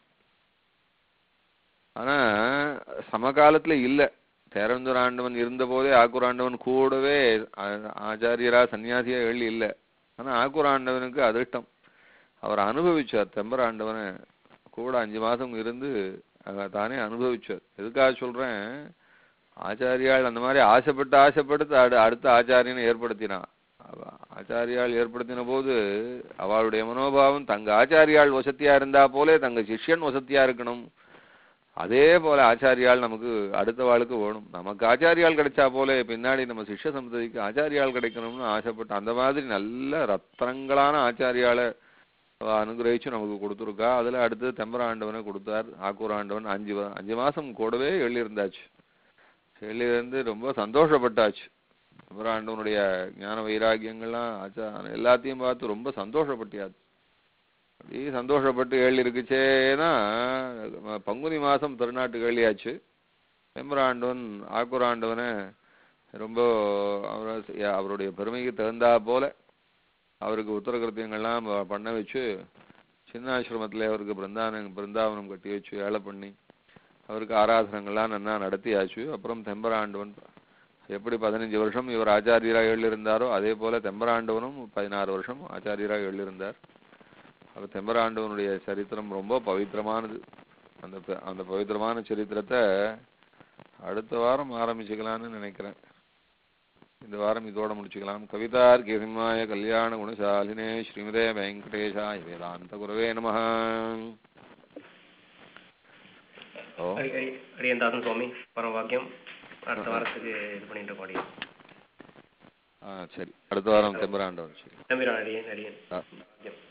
ஆனா சமகாலத்துல இல்ல தேரந்தூர் ஆண்டவன் இருந்த போதே ஆக்கூர் ஆண்டவன் கூடவே ஆ- ஆச்சாரியரா சன்னியாசியா எழுதி இல்ல ஆனா ஆக்கூர் ஆண்டவனுக்கு அதிர்ஷ்டம் அவர் அனுபவிச்சார் தெம்பர் ஆண்டவனை கூட அஞ்சு மாசம் இருந்து அஹ், தானே அனுபவிச்சார் எதுக்காக சொல்றேன் ஆச்சாரியால் அந்த மாதிரி ஆசைப்பட்டு ஆசைப்பட்டு அடு- அடுத்த ஆச்சாரியனை ஏற்படுத்தினான் அவ- ஆச்சாரியால் ஏற்படுத்தின போது அவளுடைய மனோபாவம் தங்க ஆச்சாரியால் வசத்தியா இருந்தா போலே தங்க சிஷ்யன் வசத்தியா இருக்கணும் அதே போல ஆச்சாரியால் நமக்கு அடுத்த வாழ்க்கை வேணும் நமக்கு ஆச்சாரியால் கிடைச்சா போல பின்னாடி நம்ம சிஷ்ய சந்ததிக்கு ஆச்சாரியால் கிடைக்கணும்னு ஆசைப்பட்டு அந்த மாதிரி நல்ல ரத்னங்களான ஆச்சாரியால அவ அனுகிரகிச்சு நமக்கு கொடுத்துருக்கா அதுல அடுத்து தெம்பராண்டவனை கொடுத்தார் ஆக்கூர் ஆண்டவன் அஞ்சு வ- அஞ்சு மாசம் கூடவே எழுதியிருந்தாச்சு எழுதியிருந்து ரொம்ப சந்தோஷப்பட்டாச்சு தெம்பராண்டவனுடைய ஞான வைராகியங்கள்லாம் ஆச்சா எல்லாத்தையும் பார்த்து ரொம்ப சந்தோஷப்பட்டியாச்சு அப்படியே சந்தோஷப்பட்டு ஏழு இருக்குச்சேனா பங்குனி மாசம் திருநாட்டு கேளியாச்சு வெம்பராண்டவன் ஆக்குராண்டவனை ரொம்ப அவர அவருடைய பெருமைக்கு தகுந்தா போல அவருக்கு உத்தரகிருத்தியங்கள்லாம் ப- பண்ண வச்சு சின்ன ஆசிரமத்தில் அவருக்கு பிருந்தாவனம் பிருந்தாவனம் கட்டி வச்சு ஏழை பண்ணி அவருக்கு ஆராதனங்கள்லாம் நன்னா நடத்தியாச்சு அப்புறம் தெம்பராண்டவன் எப்படி பதினஞ்சு வருஷம் இவர் ஆச்சாரியராக எழுதியிருந்தாரோ அதே போல தெம்பராண்டவனும் பதினாறு வருஷம் ஆச்சாரியராக எழுதியிருந்தார் அவர் தெம்பராண்டவனுடைய சரித்திரம் ரொம்ப பவித்திரமானது அந்த ப- அந்த பவித்திரமான சரித்திரத்தை அடுத்த வாரம் ஆரம்பிச்சுக்கலாம்னு நினைக்கிறேன் இந்த வாரம் இதோட முடிச்சுக்கலாம் கவிதார் கிருமாய கல்யாண குணசாலினே ஸ்ரீமதே வெங்கடேஷாய வேதாந்த குரவே நம ஓ அடி அடி அடியந்தாசன் சுவாமி பரமபாக்கியம் அடுத்த வாரத்துக்கு இது பண்ணிட்டு இருக்கோம் அடியன் ஆ சரி அடுத்த வாரம் தெம்பராண்டவன் சரி நம்பிரான் அடியன் அடியன் ஆ பாக்கியம்